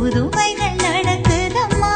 புதுமைகள் நடக்குதம்மா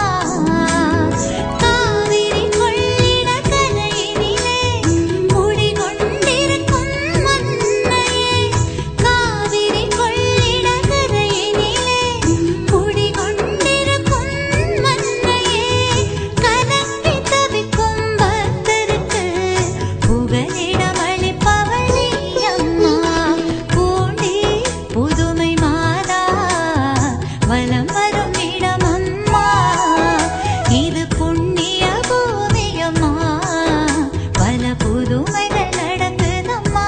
காவிரி கொள்ளிட கரையினிலே குடிகொண்டிருக்கும் மன்னையே காவிரி கொள்ளிட கரையினிலே குடிகொண்டிருக்கும் மன்னையே கலங்கி தவிக்கும் பக்தருக்கு புகலிடம் அளிப்பவள் நீ அம்மா பூண்டி புதுமை மாதா வலம் வரும் இடம் அம்மா இது புண்ணிய பூமியம்மா பல புதுமைகள் நடக்குதம்மா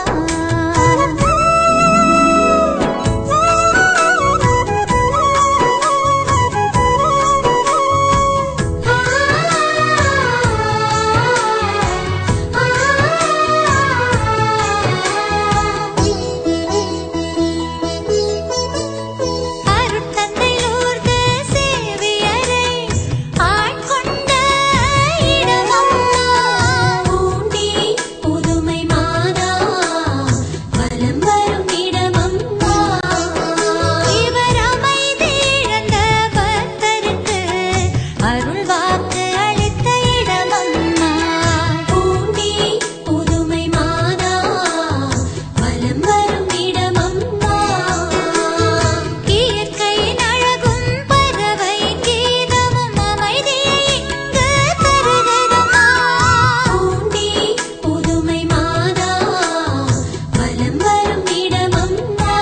அருட்தந்தை லூர்து சேவியரை ஆட்கொண்ட இடமம்மா பூண்டி புதுமை மாதா வலம் வரும் இடமம்மா இவர் அமைதி இழந்த பக்தருக்கு அருள் வாக்கு அளித்த இடமம்மா பூண்டி புதுமை மாதா வலம் வரும் இடமம்மா இயற்கையின் அழகும் பறவை கீதமும் அமைதியை இங்கு தருகிறதம்மா பூண்டி புதுமை மாதா வலம் வரும் இடமம்மா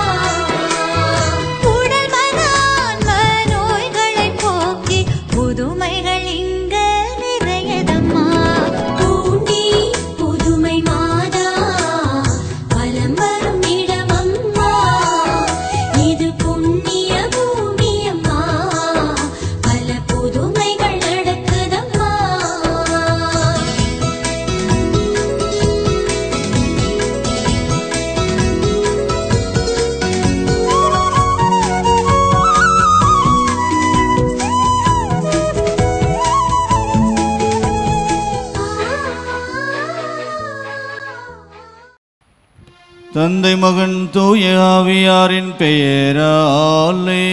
உடல் மனான்ம நோய்களைப் போக்கி புதுமைகள் இங்கு நிறையதம்மா பூண்டி புதுமை மாதா வலம் வரும் இடமம்மா இது புண்ணிய பூமியம்மா பல புதுமைகள் நடக்குதம்மா தந்தை மகன் தூய ஆவியாரின் பெயராலே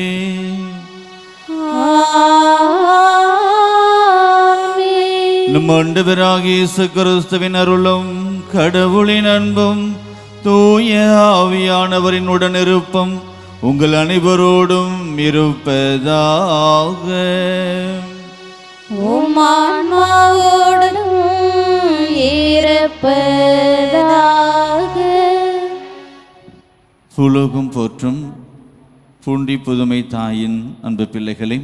நம் ஆண்டவராகிய இயேசு கிறிஸ்துவின் அருளும் கடவுளின் அன்பும் தூய ஆவியானவரின் உடனிருப்பும் உங்கள் அனைவரோடும் இருப்பதாக உமான்மாவோடும் இருப்பதாக புலோகம் போற்றும் பூண்டி புதுமை தாயின் அன்பு பிள்ளைகளே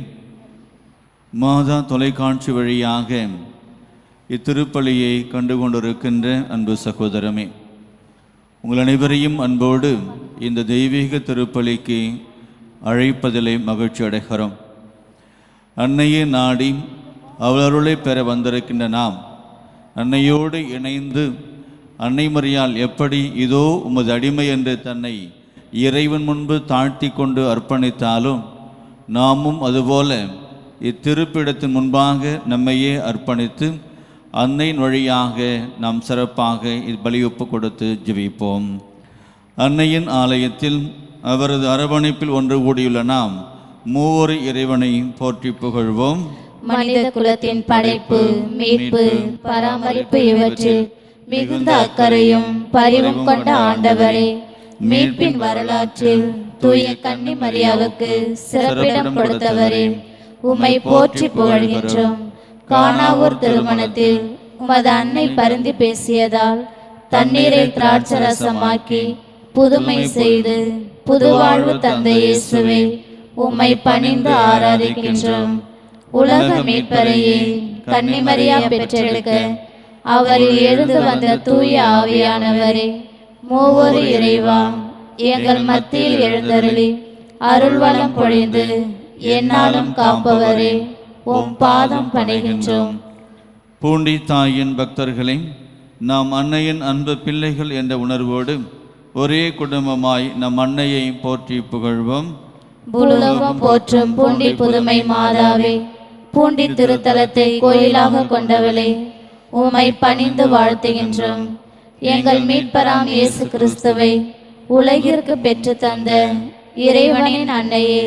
மாதா தொலைக்காட்சி வழியாக இத்திருப்பலியை கண்டு கொண்டிருக்கின்ற அன்பு சகோதரமே உங்கள் அனைவரையும் அன்போடு இந்த தெய்வீக திருப்பலிக்கு அழைப்பதிலே மகிழ்ச்சி அடைகிறோம் அன்னையே நாடி அவள் அருளை பெற வந்திருக்கின்ற நாம் அன்னையோடு இணைந்து அன்னை மரியால் எப்படி இதோ உமது அடிமை என்று தன்னை இறைவன் முன்பு தாழ்த்தி கொண்டு அர்ப்பணித்தாலும் நாமும் அதுபோல இத்திருப்பிடத்தின் முன்பாக நம்மையே அர்ப்பணித்து அன்னையின் வழியாக நாம் சிறப்பாக பலியொப்பு கொடுத்து ஜெபிப்போம் அன்னையின் ஆலயத்தில் அவரது அரவணைப்பில் ஒன்று கூடியுள்ள நாம் மூவொரு இறைவனை போற்றி புகழ்வோம் மனித குலத்தின் படைப்பு மீட்பு பராமரிப்பு இவற்றில் மிகுந்த அக்கறையும் பரிவும் கொண்ட ஆண்டவரே மீட்பின் வரலாற்றில் தூய கன்னி மரியாவுக்கு சிறப்பிடம் கொடுத்தவரே உம்மை போற்றி புகழ்கின்றோம் காணாவூர் திருமணத்தில் உமது அன்னை பரிந்து பேசியதால் தண்ணீரை திராட்சரசமாக்கி புதுமை செய்து புதுவாழ்வு தந்த இயேசுவே உம்மை பணிந்து ஆராதிக்கின்றோம் உலக மீட்பரையே கன்னிமரியா பெற்றெடுக்க அவரில் எழுந்து வந்த தூய ஆவியானவரே மூவொரு இறைவா எங்கள் மத்தியில் எழுந்தருளி அருள்வளம் பொழிந்து என்னாலும் காப்பவரே உம் பாதம் பணிகின்றோம் பூண்டி தாயின் பக்தர்களே நாம் அன்னையின் அன்பு பிள்ளைகள் என்ற உணர்வோடு ஒரே குடும்பமாய் நம் அன்னையை போற்றி புகழ்வோம் பூலோகம் போற்றும் பூண்டி புதுமை மாதாவே பூண்டி திருத்தலத்தை கோயிலாக கொண்டவளே உம்மை பணிந்து வாழ்த்துகின்றோம் எங்கள் மீட்பராம் இயேசு கிறிஸ்துவை உலகிற்கு பெற்று தந்த இறைவனின் அன்னையே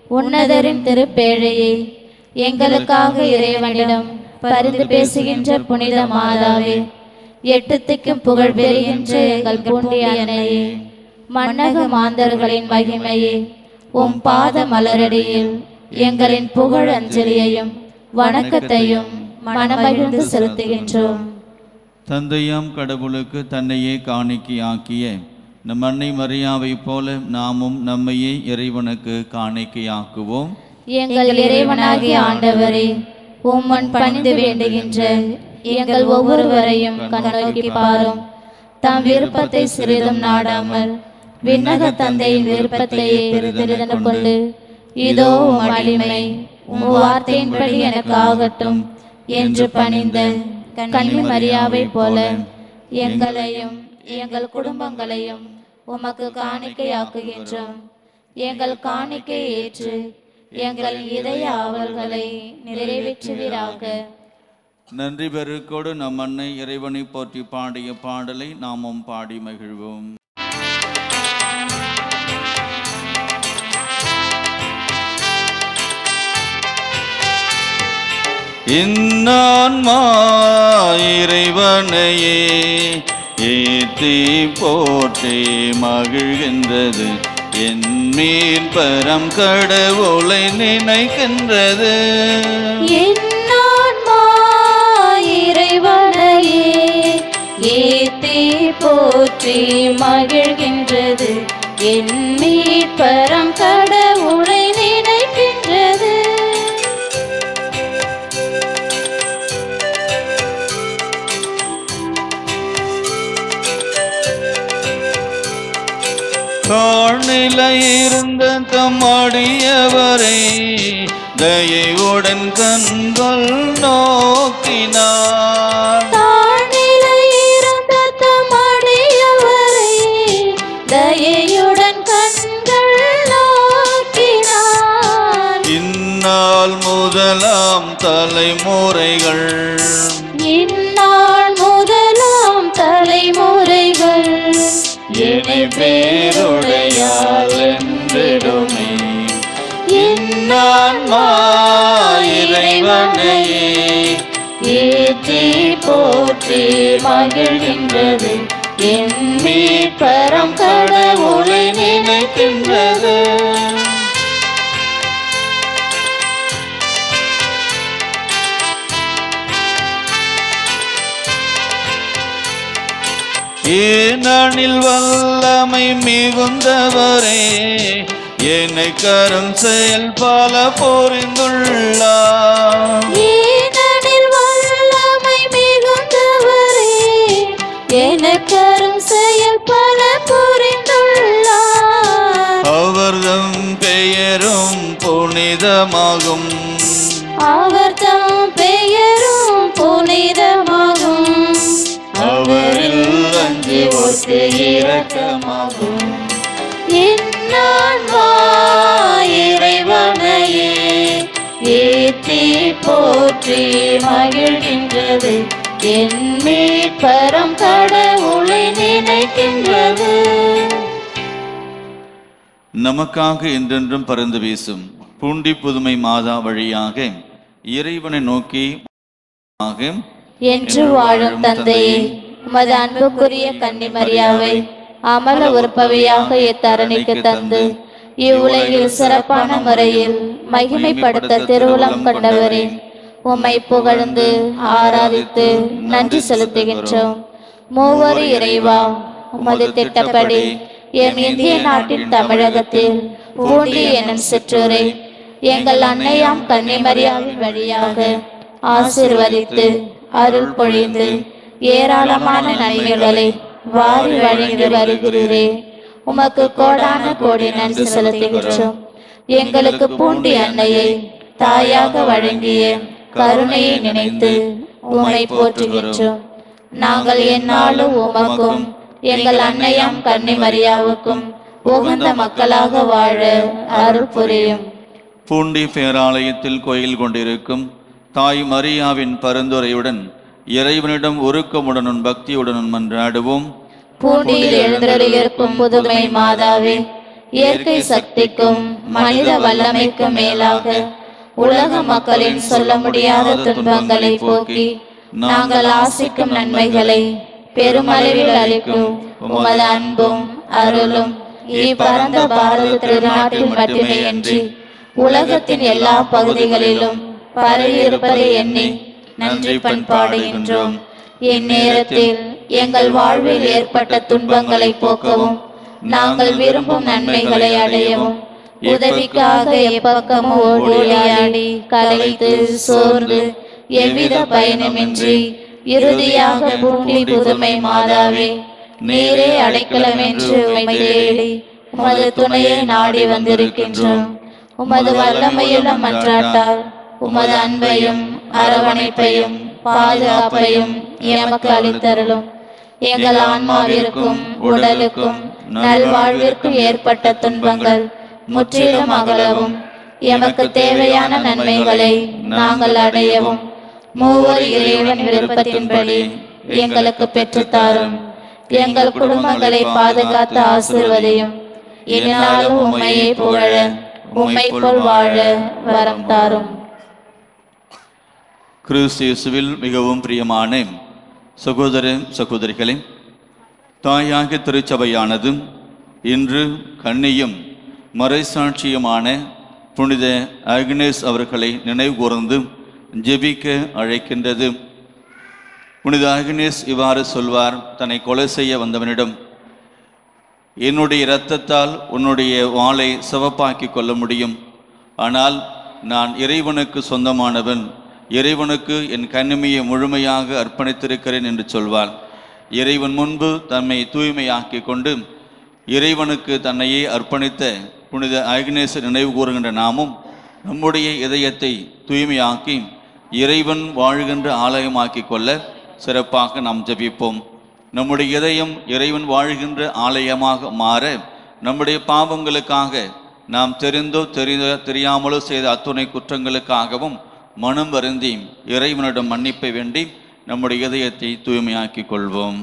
உன்னதரின் திருப்பேழையே எங்களுக்காக இறைவனிடம் பரிந்து பேசுகின்ற புனித மாதாவே எட்டு திக்கும் புகழ் பெறுகின்ற எங்கள் புண்ணிய அன்னையே மன்னக மாந்தர்களின் மகிமையே உம் பாத மலரடியில் எங்களின் புகழ் அஞ்சலியையும் வணக்கத்தையும் மனமகிழ்ந்து செலுத்துகின்றோம் தந்தையாம் கடவுளுக்கு தன்னையே காணிக்கையாக்கிய நம் அன்னை மரியாவைப் போல நாமும் நம்மையே இறைவனுக்கு காணிக்கையாக்குவோம் எங்கள் இறைவனாகிய ஆண்டவரே உம்மன் பணிந்து வேண்டுகின்ற எங்கள் ஒவ்வொருவரையும் கண்ணோக்கி பாரும் தாம் விருப்பத்தை சிறிதும் நாடாமல் விண்ணக தந்தையின் விருப்பத்தையே பெரிதென கொண்டு இதோ உம் அடிமை உம் வார்த்தையின்படி எனக்கு ஆகட்டும் என்று பணிந்த கன்னி மரியாவை போல எங்களையும் எங்கள் குடும்பங்களையும் உமக்கு காணிக்கையாக்குகின்றோம் எங்கள் காணிக்கை ஏற்று எங்கள் இதய ஆவல்களை நிறைவேற்றுவீராக நன்றி பெருக்கோடு நம் அன்னை இறைவனை போற்றி பாடிய பாடலை நாமும் பாடி மகிழ்வோம் இன்னான்மா இறைவனையே ஏத்தி போற்றி மகிழ்கின்றது என் மீன் பரம் கடவுளை நினைக்கின்றது என்னான்மா இறைவனையே ஏத்தி போற்றி மகிழ்கின்றது என் மீட்பரம் கடவுளை நினைக்கின்றது காணில இருந்த தம்மடியவரை தயையுடன் கண்கள் நோக்கினார் தாழ்நிலை இருந்த தமடியவரை தயையுடன் கண்கள் நோக்கினார் இந்நாள் முதலாம் தலைமுறைகள் இந்நாள் முதலாம் தலைமுறைகள் இனி பேருடையால் என்றிடுமே இன்னான்மா இறைவனையே ஏற்றி போற்றி மகிழ்கின்றது என் மீட்பரம் கடவுளை நினைக்கின்றது ஏனெனில் வல்லமை மிகுந்தவரே என்னை கரும் செயல் பல புரிந்துள்ளார் ஏனெனில் வல்லமை மிகுந்தவரே எனக்கரும் செயல் பல புரிந்துள்ளார் அவர்தம் பெயரும் புனிதமாகும் அவர் தம் பெயரும் புனிதமாகும் அவரில் அஞ்சி ஒத்து இரக்கமாகும் என்னான்மா இறைவனையே ஏற்றி போற்றி மகிழ்கின்றது என் மீட்பரம் கடவுளை நினைக்கின்றது நமக்காக என்றென்றும் பறந்து வீசும் பூண்டி புதுமை மாதா வழியாக இறைவனை நோக்கி ஆக என்று வாழும் தந்தையே உமது அன்புக்குரிய கன்னிமரியாவை அமல உற்பவியாக இத்தரணிக்கு தந்து இவ்வுலகில் சிறப்பான முறையில் மகிமைப்படுத்த திருவுளம் கொண்டவரே உம்மை புகழ்ந்து ஆராதித்து நன்றி செலுத்துகின்றோம் மூவரு இறைவா உமது திட்டப்படி எம் இந்திய நாட்டின் தமிழகத்தில் பூண்டி எனும் சிற்றூரை எங்கள் அன்னையாம் கன்னிமரியாவின் வழியாக ஆசிர்வதித்து அருள் பொழிந்து ஏராளமான நன்மைகளை வாரி வழங்கி வருகிறீரே உமக்கு கோடான கோடி நன்றி செலுத்துகின்றோம் எங்களுக்கு பூண்டி அன்னையை தாயாக வழங்கிய கருணையை நினைத்து உம்மை போற்றுகின்றோம் நாங்கள் எந்நாளும் உமக்கும் எங்கள் அன்னையாம் கன்னிமரியாவுக்கும் உகந்த மக்களாக வாழ அருள் புரியும் பூண்டி பேராலயத்தில் கோயில் கொண்டிருக்கும் தாய் மரியாவின் பரிந்துரையுடன் இறைவனிடம் உருக்கமுடனும் பக்தியுடனும் மன்றாடுவோம் பூண்டியில் எழுந்தருளியிருக்கும் புதுமை மாதாவே இயற்கை சக்திக்கும் மனித வல்லமைக்கும் மேலாக உலக மக்களின் சொல்ல முடியாத துன்பங்களை போக்கி நாங்கள் ஆசிக்கும் நன்மைகளை பெருமளவில் அளிக்கும் உமது அன்பும் அருளும் இப்பரந்த பாரத திருநாட்டில் மட்டுமேயன்றி உலகத்தின் எல்லா பகுதிகளிலும் பரவியிருப்பதை எண்ணி நன்றி பண்பாடுகின்றோம் இந்நேரத்தில் எங்கள் வாழ்வில் ஏற்பட்ட துன்பங்களை போக்கவும் நாங்கள் விரும்பும் நன்மைகளை அடையவும் உதவிக்காக எப்பக்கமும் ஓடியாடி கலைத்து சோர்ந்து எவ்வித பயனுமின்றி இறுதியாக பூண்டி புதுமை மாதாவே நீரே அடைக்கலம் என்று உம்மை தேடி உமது துணையை நாடி வந்திருக்கின்றோம் உமது வல்லமையுள்ள மன்றாட்டால் உமது அன்பையும் அரவணைப்பையும் பாதுகாப்பையும் எமக்கு அளித்தருளும் எங்கள் ஆன்மாவிற்கும் உடலுக்கும் நல்வாழ்விற்கும் ஏற்பட்ட துன்பங்கள் முற்றிலும் அகலவும் எமக்கு தேவையான நன்மைகளை நாங்கள் அடையவும் மூவர் இறைவன் விருப்பத்தின்படி எங்களுக்கு பெற்றுத்தாரும் எங்கள் குடும்பங்களை பாதுகாத்து ஆசிர்வதையும் என்னாலும் உம்மையை புகழ உம்மை போல் வாழ வரம் தாரும் கிறிஸ்து இயேசுவில் மிகவும் பிரியமான சகோதர சகோதரிகளே தாயாக திருச்சபையானது இன்று கண்ணியும் மறைசாட்சியுமான புனித அக்னேஸ் அவர்களை நினைவு கூர்ந்து ஜெபிக்க அழைக்கின்றது புனித அக்னேஸ் இவ்வாறு சொல்வார் தன்னை கொலை செய்ய வந்தவனிடம் என்னுடைய இரத்தத்தால் உன்னுடைய வாளை சிவப்பாக்கிக் கொள்ள முடியும் ஆனால் நான் இறைவனுக்கு சொந்தமானவன் இறைவனுக்கு என் கண்ணிமையை முழுமையாக அர்ப்பணித்திருக்கிறேன் என்று சொல்வார் இறைவன் முன்பு தம்மை தூய்மையாக்கி கொண்டு இறைவனுக்கு தன்னையே அர்ப்பணித்த புனித அக்னேசர் நினைவு கூறுகின்ற நாமும் நம்முடைய இதயத்தை தூய்மையாக்கி இறைவன் வாழ்கின்ற ஆலயமாக்கி கொள்ள சிறப்பாக நாம் ஜெபிப்போம் நம்முடைய இதயம் இறைவன் வாழ்கின்ற ஆலயமாக மாற நம்முடைய பாவங்களுக்காக நாம் தெரிந்தோ தெரிந்தோ தெரியாமலோ செய்த அத்துணை குற்றங்களுக்காகவும் மனம் வருந்தி இறைவனிடம் மன்னிப்பை வேண்டி நம்முடைய இதயத்தை தூய்மையாக்கிக் கொள்வோம்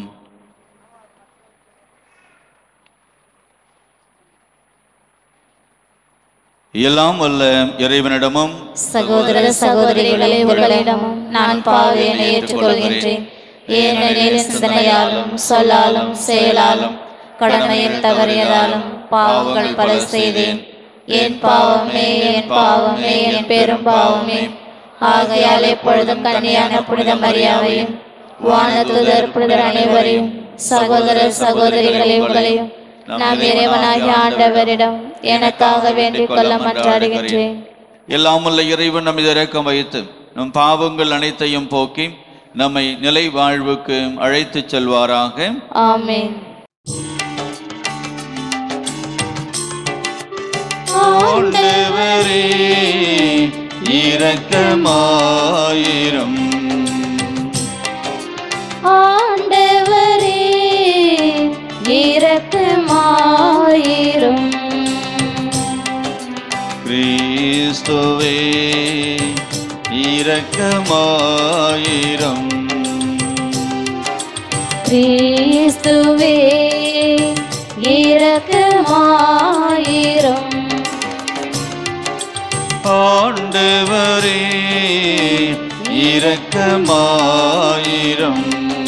எல்லாம் வல்ல இறைவனிடமும் சகோதர சகோதரிகளே உங்களிடமும் நான் பாவையினை ஏற்றுக்கொள்கின்றேன் ஏனெனில் சிந்தனையாலும் சொல்லாலும் செயலாலும் கடமையில் தவறியதாலும் பாவங்கள் பல செய்தேன் என் பாவமே என் பாவமே என் பெரும் பாவமே ஆகையால் எப்பொழுதும் கன்னியான புனித மரியாவையும் வானதுதர் புனிதர் அனைவரையும் சகோதர சகோதரிகளே உங்களையும் நாம் இறைவனாகிய ஆண்டவரிடம் எனக்காக வேண்டிக் கொள்ள மன்றாடுகின்றேன் எல்லாம் வல்ல இறைவன் நம்மை இறக்கம் வைத்து நம் பாவங்கள் அனைத்தையும் போக்கி நம்மை நிலை வாழ்வுக்கு அழைத்துச் செல்வாராக ஆமென் ஆண்டவரே இரக்கமாயிரம் ஆண்டவரே இரக்கமாயிரும் கிறிஸ்துவே இரக்கமாயிரம் கிறிஸ்துவே இரக்கமாயிரும் ஆண்டவரே இரக்கமாயிரம்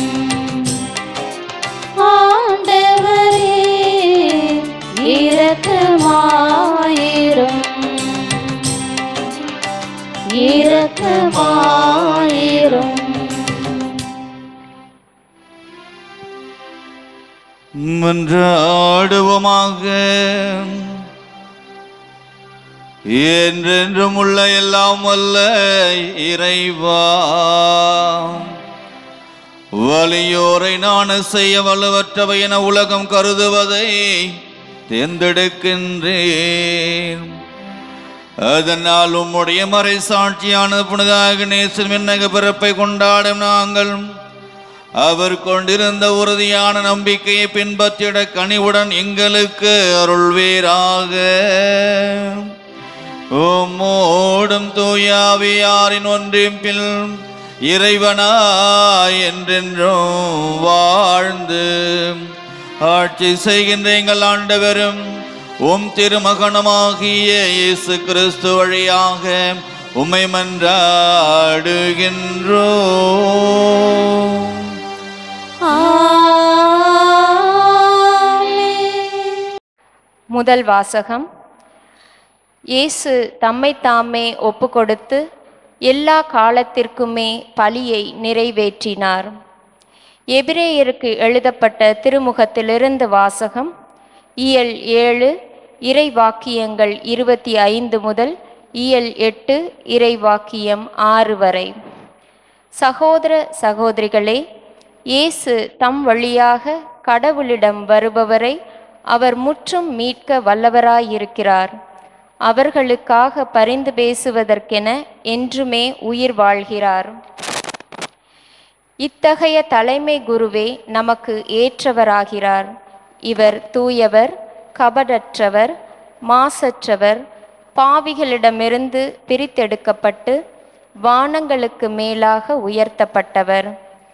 ஆண்டவரே இரக்கமாயிரும் இரக்கமாயிரும் மன்றாடுவோமாக என்றென்றும் உள்ள எல்லாம் வல்ல இறைவா வலியோரை நான் செய்ய வலுவற்றவை என உலகம் கருதுவதை தேர்ந்தெடுக்கின்றேன் அதனால் உம்முடைய மறை சாட்சியான புனித அக்னேசன் விண்ணக பிறப்பை கொண்டாடும் நாங்கள் அவர் கொண்டிருந்த உறுதியான நம்பிக்கையை பின்பற்றிட கனிவுடன் எங்களுக்கு அருள்வீராக உம்மோடும் தூயாவியாரின் ஒன்றிப்பில் இறைவனாய் என்றென்றும் வாழ்ந்து ஆட்சி செய்கின்ற எங்கள் ஆண்டவரும் உம் திருமகனமாகிய இயேசு கிறிஸ்து வழியாக உம்மை மன்றாடுகின்றோ முதல் வாசகம் இயேசு தம்மை தாமே ஒப்புக்கொடுத்து எல்லா காலத்திற்குமே பலியை நிறைவேற்றினார் எபிரேயருக்கு எழுதப்பட்ட திருமுகத்திலிருந்து வாசகம் இயல் ஏழு இறை வாக்கியங்கள் இருபத்தி ஐந்து முதல் இயல் எட்டு இறை வாக்கியம் ஆறு வரை சகோதர சகோதரிகளே இயேசு தம் வழியாக கடவுளிடம் வருபவரை அவர் முற்றும் மீட்க வல்லவராயிருக்கிறார் அவர்களுக்காக பரிந்து பேசுவதற்கென என்றுமே உயிர் வாழ்கிறார் இத்தகைய தலைமை குருவே நமக்கு ஏற்றவராகிறார் இவர் தூயவர் கபடற்றவர் மாசற்றவர் பாவிகளிடமிருந்து பிரித்தெடுக்கப்பட்டு வானங்களுக்கு மேலாக உயர்த்தப்பட்டவர்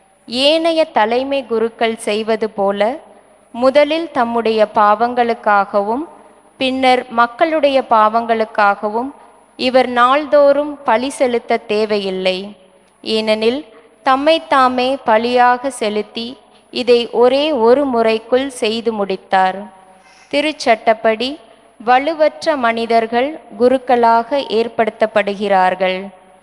ஏனைய தலைமை குருக்கள் செய்வது போல முதலில் தம்முடைய பாவங்களுக்காகவும் பின்னர் மக்களுடைய பாவங்களுக்காகவும் இவர் நாள்தோறும் பலி செலுத்த தேவையில்லை ஏனெனில் தம்மைத்தாமே பலியாக செலுத்தி இதை ஒரே ஒரு முறைக்குள் செய்து முடித்தார் திருச்சட்டப்படி வலுவற்ற மனிதர்கள் குருக்களாக ஏற்படுத்தப்படுகிறார்கள்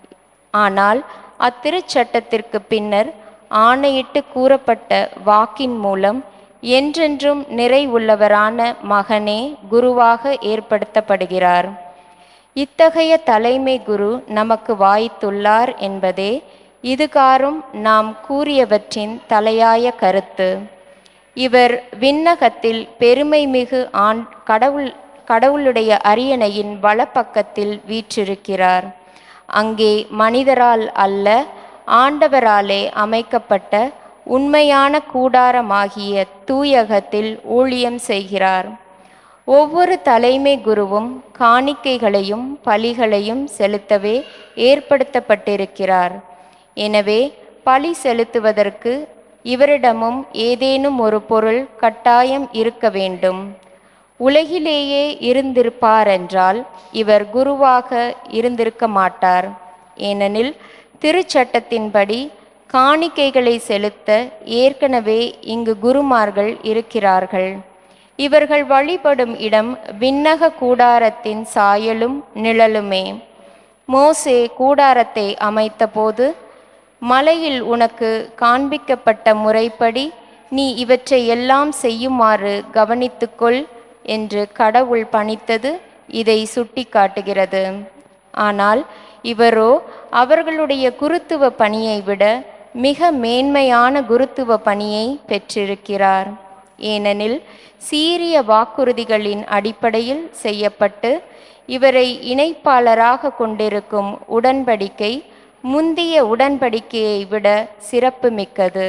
ஆனால் அத்திருச்சட்டத்திற்கு பின்னர் ஆணையிட்டு கூறப்பட்ட வாக்கின் மூலம் என்றென்றும் நிறைவுள்ளவரான மகனே குருவாக ஏற்படுத்தப்படுகிறார் இத்தகைய தலைமை குரு நமக்கு வாய்த்துள்ளார் என்பதே இதுகாரும் நாம் கூறியவற்றின் தலையாய கருத்து இவர் விண்ணகத்தில் பெருமை மிகு ஆண் கடவுள் கடவுளுடைய அரியணையின் வலப்பக்கத்தில் வீற்றிருக்கிறார் அங்கே மனிதரால் அல்ல ஆண்டவராலே அமைக்கப்பட்ட உண்மையான கூடாரமாகிய தூயகத்தில் ஊழியம் செய்கிறார் ஒவ்வொரு தலைமை குருவும் காணிக்கைகளையும் பலிகளையும் செலுத்தவே ஏற்படுத்தப்பட்டிருக்கிறார் எனவே பலி செலுத்துவதற்கு இவரிடமும் ஏதேனும் ஒரு பொருள் கட்டாயம் இருக்க வேண்டும் உலகிலேயே இருந்திருப்பாரென்றால் இவர் குருவாக இருந்திருக்க மாட்டார் ஏனெனில் திருச்சட்டத்தின்படி காணிக்கைகளை செலுத்த ஏற்கனவே இங்கு குருமார்கள் இருக்கிறார்கள் இவர்கள் வழிபடும் இடம் விண்ணக கூடாரத்தின் சாயலும் நிழலுமே மோசே கூடாரத்தை அமைத்தபோது மலையில் உனக்கு காண்பிக்கப்பட்ட முறைப்படி நீ இவற்றை எல்லாம் செய்யுமாறு கவனித்துக்கொள் என்று கடவுள் பணித்தது இதை சுட்டிக்காட்டுகிறது ஆனால் இவரோ அவர்களுடைய குருத்துவ பணியை விட மிக மேன்மையான குருத்துவ பணியை பெற்றிருக்கிறார் ஏனெனில் சீரிய வாக்குறுதிகளின் அடிப்படையில் செய்யப்பட்டு இவரை இணைப்பாளராக கொண்டிருக்கும் உடன்படிக்கை முந்திய உடன்படிக்கையை விட சிறப்பு மிக்கது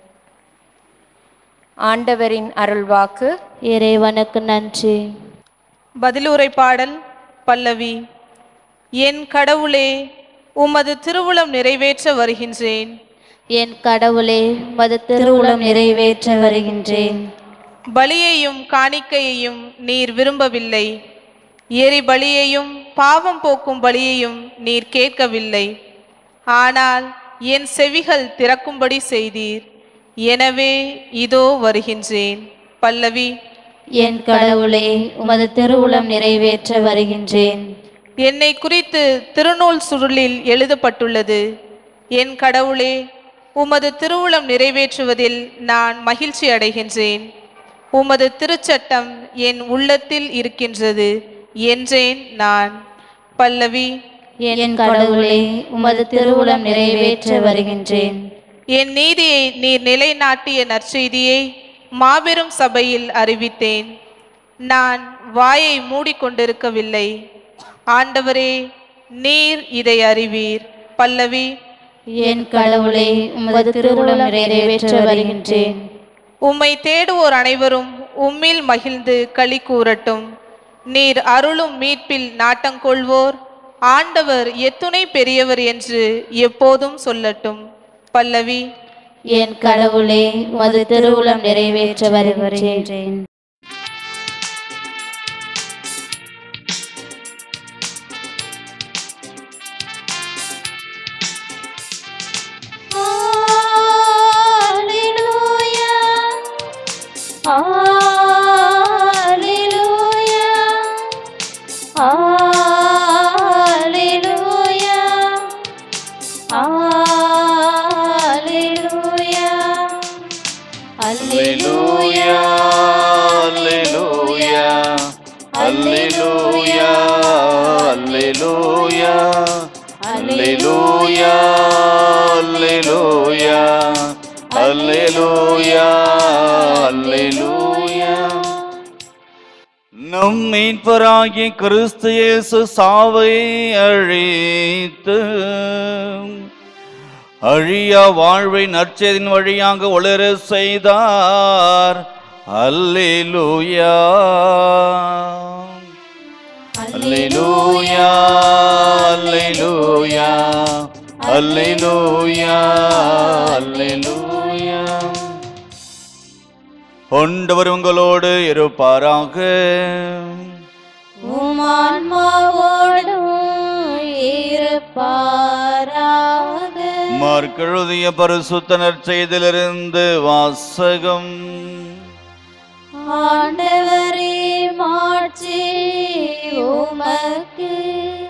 ஆண்டவரின் அருள்வாக்கு இறைவனுக்கு நன்றி பதிலுரை பாடல் பல்லவி என் கடவுளே உமது திருவுளம் நிறைவேற்ற வருகின்றேன் என் கடவுளே மது திருவுளம் நிறைவேற்ற வருகின்றேன் பலியையும் காணிக்கையையும் நீர் விரும்பவில்லை எரி பலியையும் பாவம் போக்கும் பலியையும் நீர் கேட்கவில்லை ஆனால் என் செவிகள் திறக்கும்படி செய்தீர் எனவே இதோ வருகின்றேன் பல்லவி என் கடவுளே உமது திருவுளம் நிறைவேற்ற வருகின்றேன் என்னை குறித்து திருநூல் சுருளில் எழுதப்பட்டுள்ளது என் கடவுளே உமது திருவுளம் நிறைவேற்றுவதில் நான் மகிழ்ச்சி அடைகின்றேன் உமது திருச்சட்டம் என் உள்ளத்தில் இருக்கின்றது என்றேன் நான் பல்லவி என் கடவுளே உமது திருவுளம் நிறைவேற்ற வருகின்றேன் என் நீதியை நீர் நிலைநாட்டிய நற்செய்தியை மாபெரும் சபையில் அறிவித்தேன் நான் வாயை மூடிக்கொண்டிருக்கவில்லை ஆண்டவரே நீர் இதை அறிவீர் பல்லவி என் கடவுளே உமது திருவுளம் நிறைவேற்ற வருகின்றேன் உம்மை தேடுவோர் அனைவரும் உம்மில் மகிழ்ந்து களி கூறட்டும் நீர் அருளும் மீட்பில் நாட்டங்கொள்வோர் ஆண்டவர் எத்துணை பெரியவர் என்று எப்போதும் சொல்லட்டும் பல்லவி என் கடவுளே உமது திருவுளம் நிறைவேற்ற வருகின்றேன் அல்லேலூயா அல்லேலூயா அல்லேலூயா அல்லேலூயா அல்லேலூயா அல்லேலூயா நம் மீட்பராகிய கிறிஸ்து இயேசு சாவை அழித்து அழியா வாழ்வை நற்செய்தின் வழியாக ஒளிர செய்தார் அல்லேலூயா அல்லேலூயா அல்லேலூயா அல்லேலூயா அல்லேலூயா கொண்டவர் உங்களோடு இருப்பாராக உமான்மாவோடும் இருப்பாராக மார்க்கெழுதிய பரிசுத்தனர் செய்திலிருந்து வாசகம் ஆண்டவரே மாட்சி உமக்கு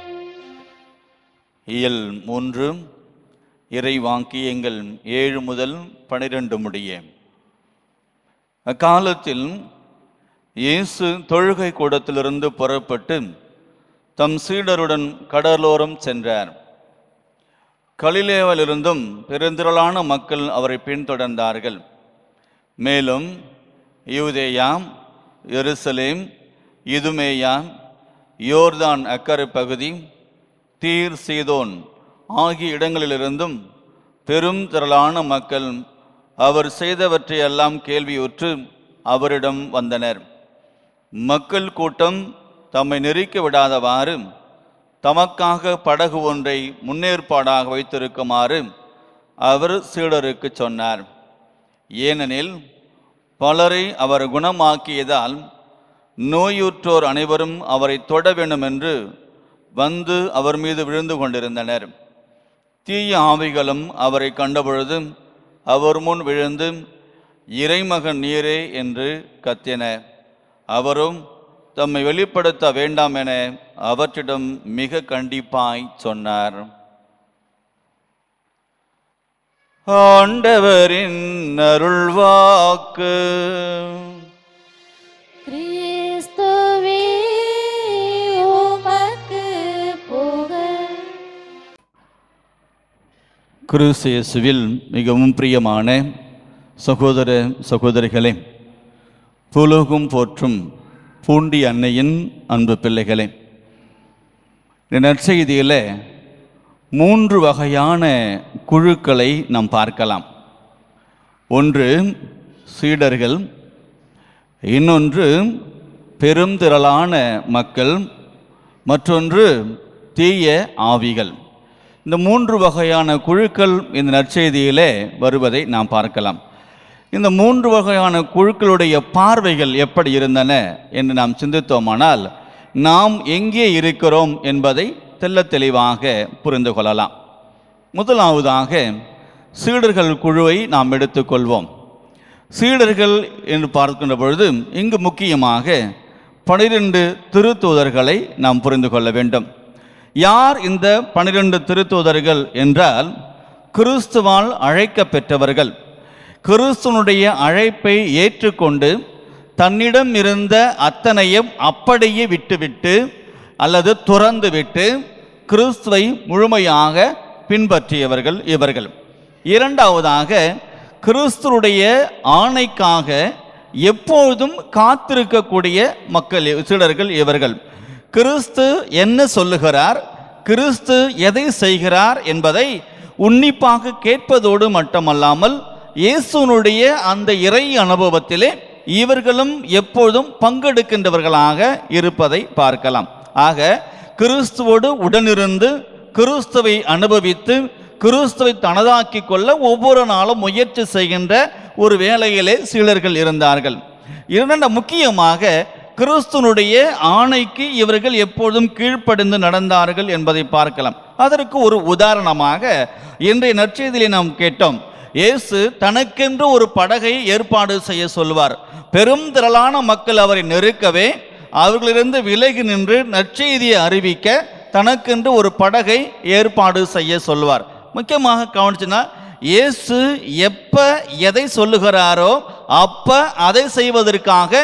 இயல் மூன்று இறை வாக்கியங்கள் ஏழு முதல் பனிரெண்டு முடிய அக்காலத்தில் இயேசு தொழுகை கூடத்திலிருந்து புறப்பட்டு தம் சீடருடன் கடலோரம் சென்றார் கலிலேவிலிருந்தும் பெருந்திரளான மக்கள் அவரை பின்தொடர்ந்தார்கள் மேலும் யூதேயாம் எருசலேம் இதுமேயா யோர்தான் அக்கறை பகுதி தீர் சீதோன் ஆகிய இடங்களிலிருந்தும் பெரும் திரளான மக்கள் அவர் செய்தவற்றையெல்லாம் கேள்வியுற்று அவரிடம் வந்தனர் மக்கள் கூட்டம் தம்மை நெருக்க விடாதவாறு தமக்காக படகு ஒன்றை முன்னேற்பாடாக வைத்திருக்குமாறு அவர் சீடருக்கு சொன்னார் ஏனெனில் பலரை அவர் குணமாக்கியதால் நோயுற்றோர் அனைவரும் அவரை தொட வேண்டும் என்று வந்து அவர் மீது விழுந்து கொண்டிருந்தனர் தீய ஆவிகளும் அவரை கண்டபொழுது அவர் முன் விழுந்து இறைமகன் நீரே என்று கத்தின அவரும் தம்மை வெளிப்படுத்த வேண்டாம் என அவற்றிடம் மிக கண்டிப்பாய் சொன்னார் ஆண்டவரின் அருள்வாக்கு கிறிஸ்துவே உமக்கு புகழ் கிறிஸ்து இயேசுவில் மிகவும் பிரியமான சகோதர சகோதரிகளே புலகும் போற்றும் பூண்டி அன்னையின் அன்பு பிள்ளைகளே இந்த நற்செய்தியில் மூன்று வகையான குழுக்களை நாம் பார்க்கலாம் ஒன்று சீடர்கள் இன்னொன்று பெருந்திரளான மக்கள் மற்றொன்று தீய ஆவிகள் இந்த மூன்று வகையான குழுக்கள் இந்த நற்செய்தியிலே வருவதை நாம் பார்க்கலாம் இந்த மூன்று வகையான குழுக்களுடைய பார்வைகள் எப்படி இருந்தன என்று நாம் சிந்தித்தோமானால் நாம் எங்கே இருக்கிறோம் என்பதை தெள்ளத் தெளிவாக புரிந்து கொள்ளலாம் முதலாவதாக சீடர்கள் குழுவை நாம் எடுத்துக்கொள்வோம் சீடர்கள் என்று பார்க்கின்ற பொழுது இங்கு முக்கியமாக பனிரெண்டு திருத்தூதர்களை நாம் புரிந்து கொள்ள வேண்டும் யார் இந்த பனிரெண்டு திருத்தூதர்கள் என்றால் கிறிஸ்துவால் அழைக்க பெற்றவர்கள் கிறிஸ்துவனுடைய அழைப்பை ஏற்றுக்கொண்டு தன்னிடம் இருந்த அத்தனையும் அப்படியே விட்டுவிட்டு அல்லது துறந்துவிட்டு கிறிஸ்துவை முழுமையாக பின்பற்றியவர்கள் இவர்கள் இரண்டாவதாக கிறிஸ்துவுடைய ஆணைக்காக எப்பொழுதும் காத்திருக்கக்கூடிய மக்கள் சீடர்கள் இவர்கள் கிறிஸ்து என்ன சொல்லுகிறார் கிறிஸ்து எதை செய்கிறார் என்பதை உன்னிப்பாக கேட்பதோடு மட்டுமல்லாமல் இயேசுனுடைய அந்த இறை அனுபவத்திலே இவர்களும் எப்பொழுதும் பங்கெடுக்கின்றவர்களாக இருப்பதை பார்க்கலாம் ஆக கிறிஸ்துவோடு உடனிருந்து கிறிஸ்துவை அனுபவித்து கிறிஸ்துவை தனதாக்கி கொள்ள ஒவ்வொரு நாளும் முயற்சி செய்கின்ற ஒரு வேலையிலே சீடர்கள் இருந்தார்கள் இரண்ட முக்கியமாக கிறிஸ்துனுடைய ஆணைக்கு இவர்கள் எப்பொழுதும் கீழ்ப்படிந்து நடந்தார்கள் என்பதை பார்க்கலாம் அதற்கு ஒரு உதாரணமாக இன்றைய நற்செய்தியிலே நாம் கேட்டோம் இயேசு தனக்கென்று ஒரு படகை ஏற்பாடு செய்ய சொல்வார் பெரும் திரளான மக்கள் அவரை நெருக்கவே அவர்களிலிருந்து விலகி நின்று நற்செய்தியை அறிவிக்க தனக்கென்று ஒரு படகை ஏற்பாடு செய்ய சொல்வார் முக்கியமாக கவனிச்சுன்னா இயேசு எப்ப எதை சொல்லுகிறாரோ அப்ப அதை செய்வதற்காக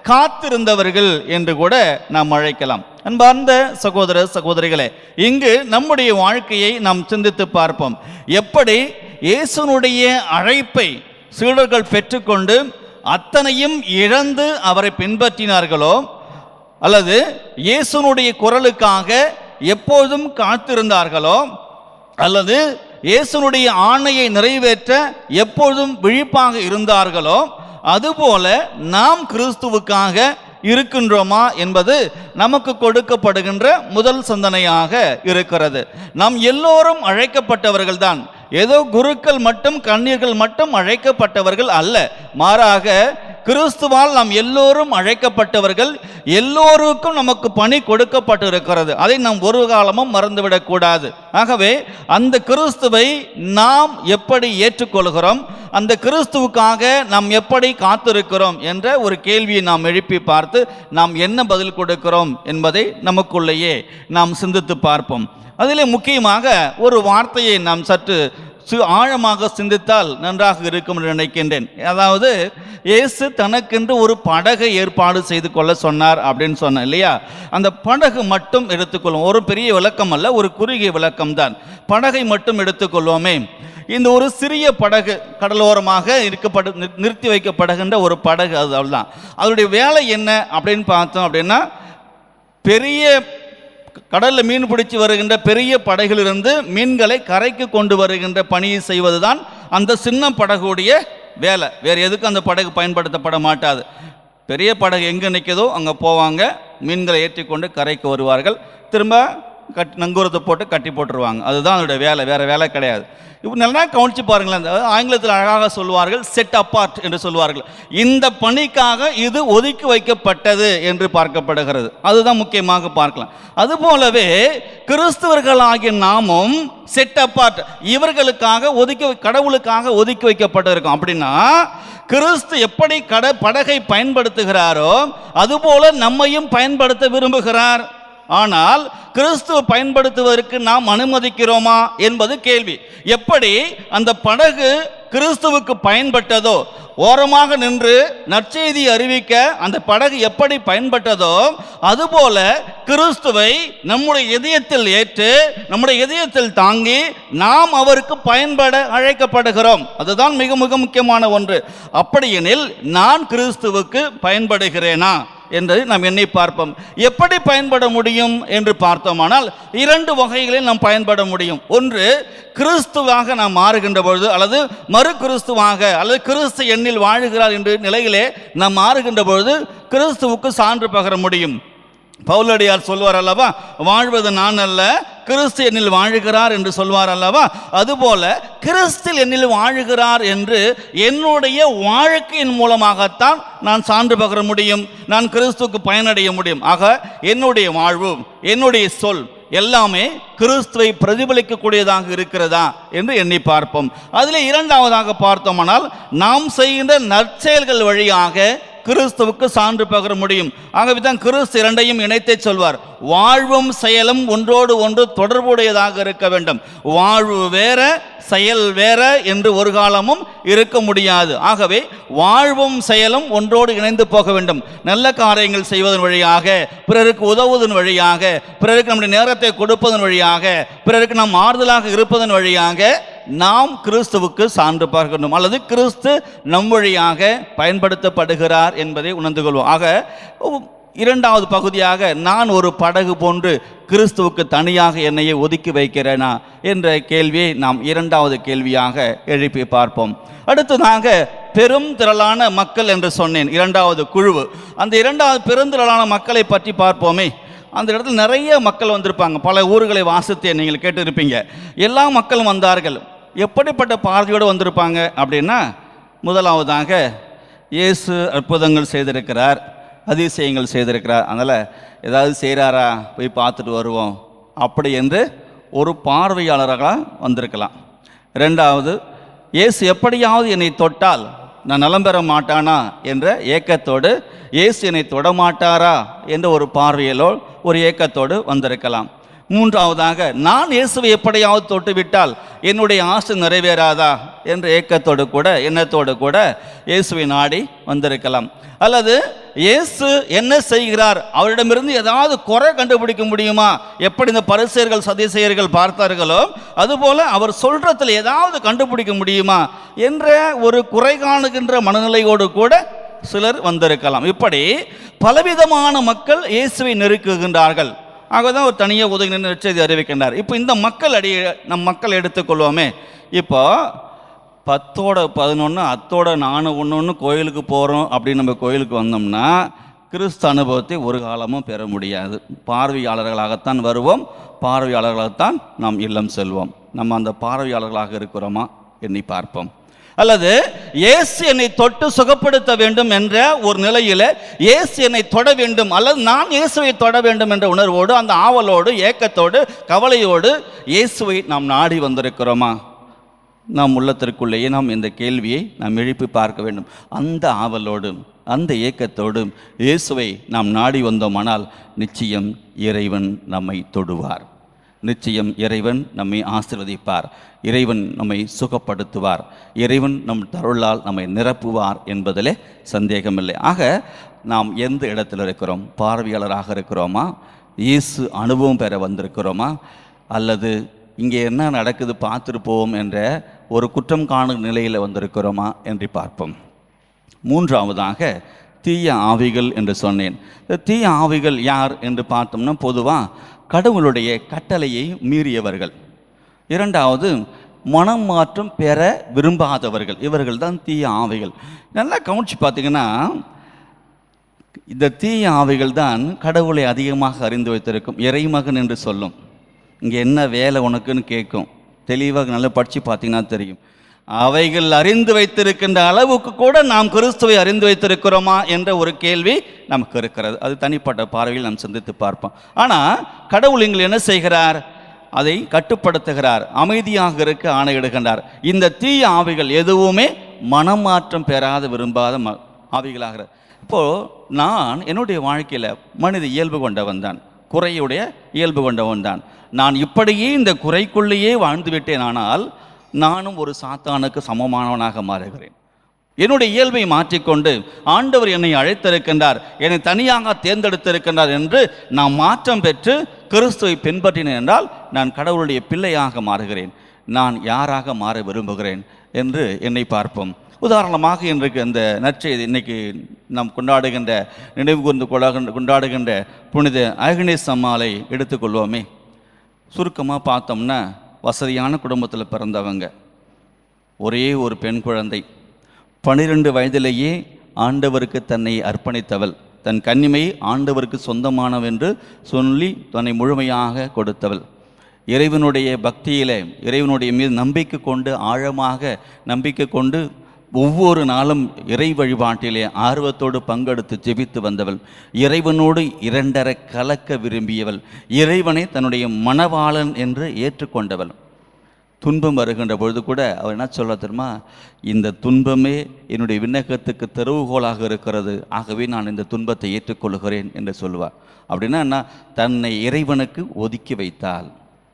காத்திருந்தவர்கள் என்று கூட நாம் அழைக்கலாம் அன்பார்ந்த சகோதர சகோதரிகளே இங்கு நம்முடைய வாழ்க்கையை நாம் சிந்தித்து பார்ப்போம் எப்படி இயேசுனுடைய அழைப்பை சீடர்கள் பெற்றுக்கொண்டு அத்தனையும் இழந்து அவரை பின்பற்றினார்களோ அல்லது இயேசுனுடைய குரலுக்காக எப்போதும் காத்திருந்தார்களோ அல்லது இயேசுனுடைய ஆணையை நிறைவேற்ற எப்பொழுதும் விழிப்பாக இருந்தார்களோ அதுபோல நாம் கிறிஸ்துவுக்காக இருக்கின்றோமா என்பது நமக்கு கொடுக்கப்படுகின்ற முதல் சிந்தனையாக இருக்கிறது நாம் எல்லோரும் அழைக்கப்பட்டவர்கள்தான் ஏதோ குருக்கள் மட்டும் கண்ணீர்கள் மட்டும் அழைக்கப்பட்டவர்கள் அல்ல மாறாக கிறிஸ்துவால் நாம் எல்லோரும் அழைக்கப்பட்டவர்கள் எல்லோருக்கும் நமக்கு பணி கொடுக்கப்பட்டிருக்கிறது அதை நாம் ஒரு காலமும் மறந்துவிடக் கூடாது ஆகவே அந்த கிறிஸ்துவை நாம் எப்படி ஏற்றுக்கொள்கிறோம் அந்த கிறிஸ்துவுக்காக நாம் எப்படி காத்திருக்கிறோம் என்ற ஒரு கேள்வியை நாம் எழுப்பி பார்த்து நாம் என்ன பதில் கொடுக்கிறோம் என்பதை நமக்குள்ளேயே நாம் சிந்தித்து பார்ப்போம் அதிலே முக்கியமாக ஒரு வார்த்தையை நாம் சற்று சு ஆழமாக சிந்தித்தால் நன்றாக இருக்கும் என்று நினைக்கின்றேன் அதாவது இயேசு தனக்கென்று ஒரு படகை ஏற்பாடு செய்து கொள்ள சொன்னார் அப்படின்னு சொன்னேன் இல்லையா அந்த படகு மட்டும் எடுத்துக்கொள்வோம் ஒரு பெரிய விளக்கம் அல்ல ஒரு குறுகிய விளக்கம் தான் படகை மட்டும் எடுத்துக்கொள்வோமே இந்த ஒரு சிறிய படகு கடலோரமாக இருக்கப்படு நிறு- நிறுத்தி வைக்கப்படுகின்ற ஒரு படகு அது அவ்வளோதான் அதனுடைய வேலை என்ன அப்படின்னு பார்த்தோம் அப்படின்னா பெரிய கடலில் மீன் பிடிச்சு வருகின்ற பெரிய படகிலிருந்து மீன்களை கரைக்கு கொண்டு வருகின்ற பணியை செய்வதுதான் அந்த சின்ன படகுடைய வேலை வேறு எதுக்கும் அந்த படகு பயன்படுத்தப்பட மாட்டாது பெரிய படகு எங்கே நிற்குதோ அங்கே போவாங்க மீன்களை ஏற்றிக்கொண்டு கரைக்கு வருவார்கள் திரும்ப கட் நங்கூரத்தை போட்டு கட்டி போட்டுருவாங்க அதுதான் அதோட வேலை வேறு வேலை கிடையாது இப்போ நல்லா கவனிச்சு பாருங்களேன் அதாவது ஆங்கிலத்தில் அழகாக சொல்வார்கள் செட் அப்பார்ட் என்று சொல்வார்கள் இந்த பணிக்காக இது ஒதுக்கி வைக்கப்பட்டது என்று பார்க்கப்படுகிறது அதுதான் முக்கியமாக பார்க்கலாம் அதுபோலவே கிறிஸ்தவர்களாகிய நாமும் செட் அப்பார்ட் இவர்களுக்காக ஒதுக்கி வை- கடவுளுக்காக ஒதுக்கி வைக்கப்பட்டிருக்கோம் அப்படின்னா கிறிஸ்து எப்படி கட படகை பயன்படுத்துகிறாரோ அதுபோல நம்மையும் பயன்படுத்த விரும்புகிறார் ஆனால் கிறிஸ்துவ பயன்படுத்துவதற்கு நாம் அனுமதிக்கிறோமா என்பது கேள்வி எப்படி அந்த படகு கிறிஸ்துவுக்கு பயன்பட்டதோ ஓரமாக நின்று நற்செய்தி அறிவிக்க அந்த படகு எப்படி பயன்பட்டதோ அதுபோல கிறிஸ்துவை நம்முடைய இதயத்தில் ஏற்று நம்முடைய இதயத்தில் தாங்கி நாம் அவருக்கு பயன்பட அழைக்கப்படுகிறோம் அதுதான் மிக மிக முக்கியமான ஒன்று அப்படியெனில் நான் கிறிஸ்துவுக்கு பயன்படுகிறேனா என்று நாம் எண்ணி பார்ப்போம் எப்படி பயன்பட முடியும் என்று பார்த்தோமானால் இரண்டு வகைகளில் நாம் பயன்பட முடியும் ஒன்று கிறிஸ்துவாக நாம் மாறுகின்ற பொழுது அல்லது மறு கிறிஸ்துவாக அல்லது கிறிஸ்து எண்ணில் வாழுகிறார் என்ற நிலையிலே நாம் மாறுகின்ற பொழுது கிறிஸ்துவுக்கு சான்று பகர முடியும் பவுலடியார் சொல்வார் அல்லவா வாழ்வது நான் அல்ல கிறிஸ்து என்னில் வாழுகிறார் என்று சொல்வார் அல்லவா அதுபோல கிறிஸ்தில் என்னில் வாழுகிறார் என்று என்னுடைய வாழ்க்கையின் மூலமாகத்தான் நான் சான்று பகர முடியும் நான் கிறிஸ்துவுக்கு பயனடைய முடியும் ஆக என்னுடைய வாழ்வு என்னுடைய சொல் எல்லாமே கிறிஸ்துவை பிரதிபலிக்கக்கூடியதாக இருக்கிறதா என்று எண்ணி பார்ப்போம் அதில் இரண்டாவதாக பார்த்தோமானால் நாம் செய்கின்ற நற்செயல்கள் வழியாக கிறிஸ்துவுக்கு சான்று பகர முடியும் ஆகவே தான் கிறிஸ்து இரண்டையும் இணைத்தே சொல்வார் வாழ்வும் செயலும் ஒன்றோடு ஒன்று தொடர்புடையதாக இருக்க வேண்டும் வாழ்வு வேற செயல் வேற என்று ஒரு காலமும் இருக்க முடியாது ஆகவே வாழ்வும் செயலும் ஒன்றோடு இணைந்து போக வேண்டும் நல்ல காரியங்கள் செய்வதன் வழியாக பிறருக்கு உதவுவதன் வழியாக பிறருக்கு நம்முடைய நேரத்தை கொடுப்பதன் வழியாக பிறருக்கு நாம் ஆறுதலாக இருப்பதன் வழியாக நாம் கிறிஸ்துவுக்கு சான்று பார்க்கணும் அல்லது கிறிஸ்து நம் வழியாக பயன்படுத்தப்படுகிறார் என்பதை உணர்ந்து கொள்வோம் ஆக உ- இரண்டாவது பகுதியாக நான் ஒரு படகு போன்று கிறிஸ்துவுக்கு தனியாக என்னையை ஒதுக்கி வைக்கிறேனா என்ற கேள்வியை நாம் இரண்டாவது கேள்வியாக எழுப்பி பார்ப்போம் அடுத்ததாக பெரும் திரளான மக்கள் என்று சொன்னேன் இரண்டாவது குழுவு அந்த இரண்டாவது பெருந்திரளான மக்களை பற்றி பார்ப்போமே அந்த இடத்துல நிறைய மக்கள் வந்திருப்பாங்க பல ஊர்களை வாசித்து நீங்கள் கேட்டிருப்பீங்க எல்லா மக்களும் வந்தார்கள் எப்படிப்பட்ட பார்வையோடு வந்திருப்பாங்க அப்படின்னா முதலாவதாக இயேசு அற்புதங்கள் செய்திருக்கிறார் அதிசயங்கள் செய்திருக்கிறார் அதனால் ஏதாவது செய்கிறாரா போய் பார்த்துட்டு வருவோம் அப்படி என்று ஒரு பார்வையாளராக வந்திருக்கலாம் ரெண்டாவது இயேசு எப்படியாவது என்னை தொட்டால் நான் நலம் பெற மாட்டானா என்ற ஏக்கத்தோடு இயேசு என்னை தொட மாட்டாரா என்ற ஒரு பார்வையிலோ ஒரு ஏக்கத்தோடு வந்திருக்கலாம் மூன்றாவதாக நான் இயேசுவை எப்படியாவது தொட்டுவிட்டால் என்னுடைய ஆசை நிறைவேறாதா என்ற ஏக்கத்தோடு கூட எண்ணத்தோடு கூட இயேசுவை நாடி வந்திருக்கலாம் அல்லது இயேசு என்ன செய்கிறார் அவரிடமிருந்து ஏதாவது குறை கண்டுபிடிக்க முடியுமா எப்படி இந்த பரிசெயர்கள் சதிசெயர்கள் பார்த்தார்களோ அதுபோல அவர் சொல்றதுல ஏதாவது கண்டுபிடிக்க முடியுமா என்ற ஒரு குறை காணுகின்ற மனநிலையோடு கூட சிலர் வந்திருக்கலாம் இப்படி பலவிதமான மக்கள் இயேசுவை நெருக்குகின்றார்கள் ஆகதான் ஒரு தனியாக உதவி நின்று நற்செய்தி அறிவிக்கின்றார் இப்போ இந்த மக்கள் அடி நம் மக்கள் எடுத்துக்கொள்வோமே இப்போ பத்தோட பதினொன்று அத்தோட நானு ஒன்று ஒன்று கோயிலுக்கு போகிறோம் அப்படின்னு நம்ம கோயிலுக்கு வந்தோம்னா கிறிஸ்து அனுபவத்தை ஒரு காலமும் பெற முடியாது பார்வையாளர்களாகத்தான் வருவோம் பார்வையாளர்களாகத்தான் நாம் இல்லம் செல்வோம் நம்ம அந்த பார்வையாளர்களாக இருக்கிறோமா எண்ணி பார்ப்போம் அல்லது இயேசு என்னை தொட்டு சுகப்படுத்த வேண்டும் என்ற ஒரு நிலையில் இயேசு என்னை தொட வேண்டும் அல்லது நான் இயேசுவை தொட வேண்டும் என்ற உணர்வோடு அந்த ஆவலோடு ஏக்கத்தோடு கவலையோடு இயேசுவை நாம் நாடி வந்திருக்கிறோமா நாம் உள்ளத்திற்குள்ளேயே நாம் இந்த கேள்வியை நாம் எழுப்பி பார்க்க வேண்டும் அந்த ஆவலோடும் அந்த ஏக்கத்தோடும் இயேசுவை நாம் நாடி வந்தோமானால் நிச்சயம் இறைவன் நம்மை தொடுவார் நிச்சயம் இறைவன் நம்மை ஆசீர்வதிப்பார் இறைவன் நம்மை சுகப்படுத்துவார் இறைவன் நம் தருளால் நம்மை நிரப்புவார் என்பதிலே சந்தேகமில்லை ஆக நாம் எந்த இடத்துல இருக்கிறோம் பார்வையாளராக இருக்கிறோமா இயேசு அனுபவம் பெற வந்திருக்கிறோமா அல்லது இங்கே என்ன நடக்குது பார்த்துட்டு போவோம் என்ற ஒரு குற்றம் காணும் நிலையில் வந்திருக்கிறோமா என்று பார்ப்போம் மூன்றாவதாக தீய ஆவிகள் என்று சொன்னேன் இந்த தீய ஆவிகள் யார் என்று பார்த்தோம்னா பொதுவாக கடவுளுடைய கட்டளையை மீறியவர்கள் இரண்டாவது மனம் மாற்றம் பெற விரும்பாதவர்கள் இவர்கள் தான் தீய ஆவிகள் நல்லா கவனிச்சு பார்த்தீங்கன்னா இந்த தீய ஆவிகள் தான் கடவுளை அதிகமாக அறிந்து வைத்திருக்கும் இறைமகன் என்று சொல்லும் இங்கே என்ன வேலை உனக்குன்னு கேட்கும் தெளிவாக நல்லா படித்து பார்த்தீங்கன்னா தெரியும் அவைகள் அறிந்து வைத்திருக்கின்ற அளவுக்கு கூட நாம் கிறிஸ்துவை அறிந்து வைத்திருக்கிறோமா என்ற ஒரு கேள்வி நமக்கு இருக்கிறது அது தனிப்பட்ட பார்வையில் நாம் சிந்தித்து பார்ப்போம் ஆனால் கடவுள் எங்களை என்ன செய்கிறார் அதை கட்டுப்படுத்துகிறார் அமைதியாக இருக்க ஆணையிடுகின்றார் இந்த தீய ஆவிகள் எதுவுமே மனமாற்றம் பெறாத விரும்பாத ம ஆவிகளாகிற இப்போது நான் என்னுடைய வாழ்க்கையில் மனித இயல்பு கொண்டவன் தான் குறையுடைய இயல்பு கொண்டவன் தான் நான் இப்படியே இந்த குறைக்குள்ளேயே வாழ்ந்து விட்டேன் ஆனால் நானும் ஒரு சாத்தானுக்கு சமமானவனாக மாறுகிறேன் என்னுடைய இயல்பை மாற்றிக்கொண்டு ஆண்டவர் என்னை அழைத்திருக்கின்றார் என்னை தனியாக தேர்ந்தெடுத்திருக்கின்றார் என்று நான் மாற்றம் பெற்று கிறிஸ்துவை பின்பற்றினேன் என்றால் நான் கடவுளுடைய பிள்ளையாக மாறுகிறேன் நான் யாராக மாற விரும்புகிறேன் என்று என்னை பார்ப்போம் உதாரணமாக இன்றைக்கு அந்த நற்செய்தி இன்னைக்கு நாம் கொண்டாடுகின்ற நினைவு கூர்ந்து கொண்டாடுகின்ற கொண்டாடுகின்ற புனித அகனேஸ் அம்மாளை எடுத்துக்கொள்வோமே சுருக்கமாக பார்த்தோம்னா வசதியான குடும்பத்தில் பிறந்தவங்க ஒரே ஒரு பெண் குழந்தை பன்னிரண்டு வயதிலேயே ஆண்டவருக்கு தன்னை அர்ப்பணித்தவள் தன் கன்னிமை ஆண்டவருக்கு சொந்தமானவென்று சொல்லி தன்னை முழுமையாக கொடுத்தவள் இறைவனுடைய பக்தியிலே இறைவனுடைய மீது நம்பிக்கை கொண்டு ஆழமாக நம்பிக்கை கொண்டு ஒவ்வொரு நாளும் இறை வழிபாட்டிலே ஆர்வத்தோடு பங்கெடுத்து ஜெபித்து வந்தவள் இறைவனோடு இரண்டரை கலக்க விரும்பியவள் இறைவனை தன்னுடைய மணவாளன் என்று ஏற்றுக்கொண்டவள் துன்பம் வருகின்ற பொழுது கூட அவர் என்ன சொல்ல தெரியுமா இந்த துன்பமே என்னுடைய விண்ணகத்துக்கு தெருவுகோலாக இருக்கிறது ஆகவே நான் இந்த துன்பத்தை ஏற்றுக்கொள்கிறேன் என்று சொல்லுவார் அப்படின்னா என்ன தன்னை இறைவனுக்கு ஒதுக்கி வைத்தாள்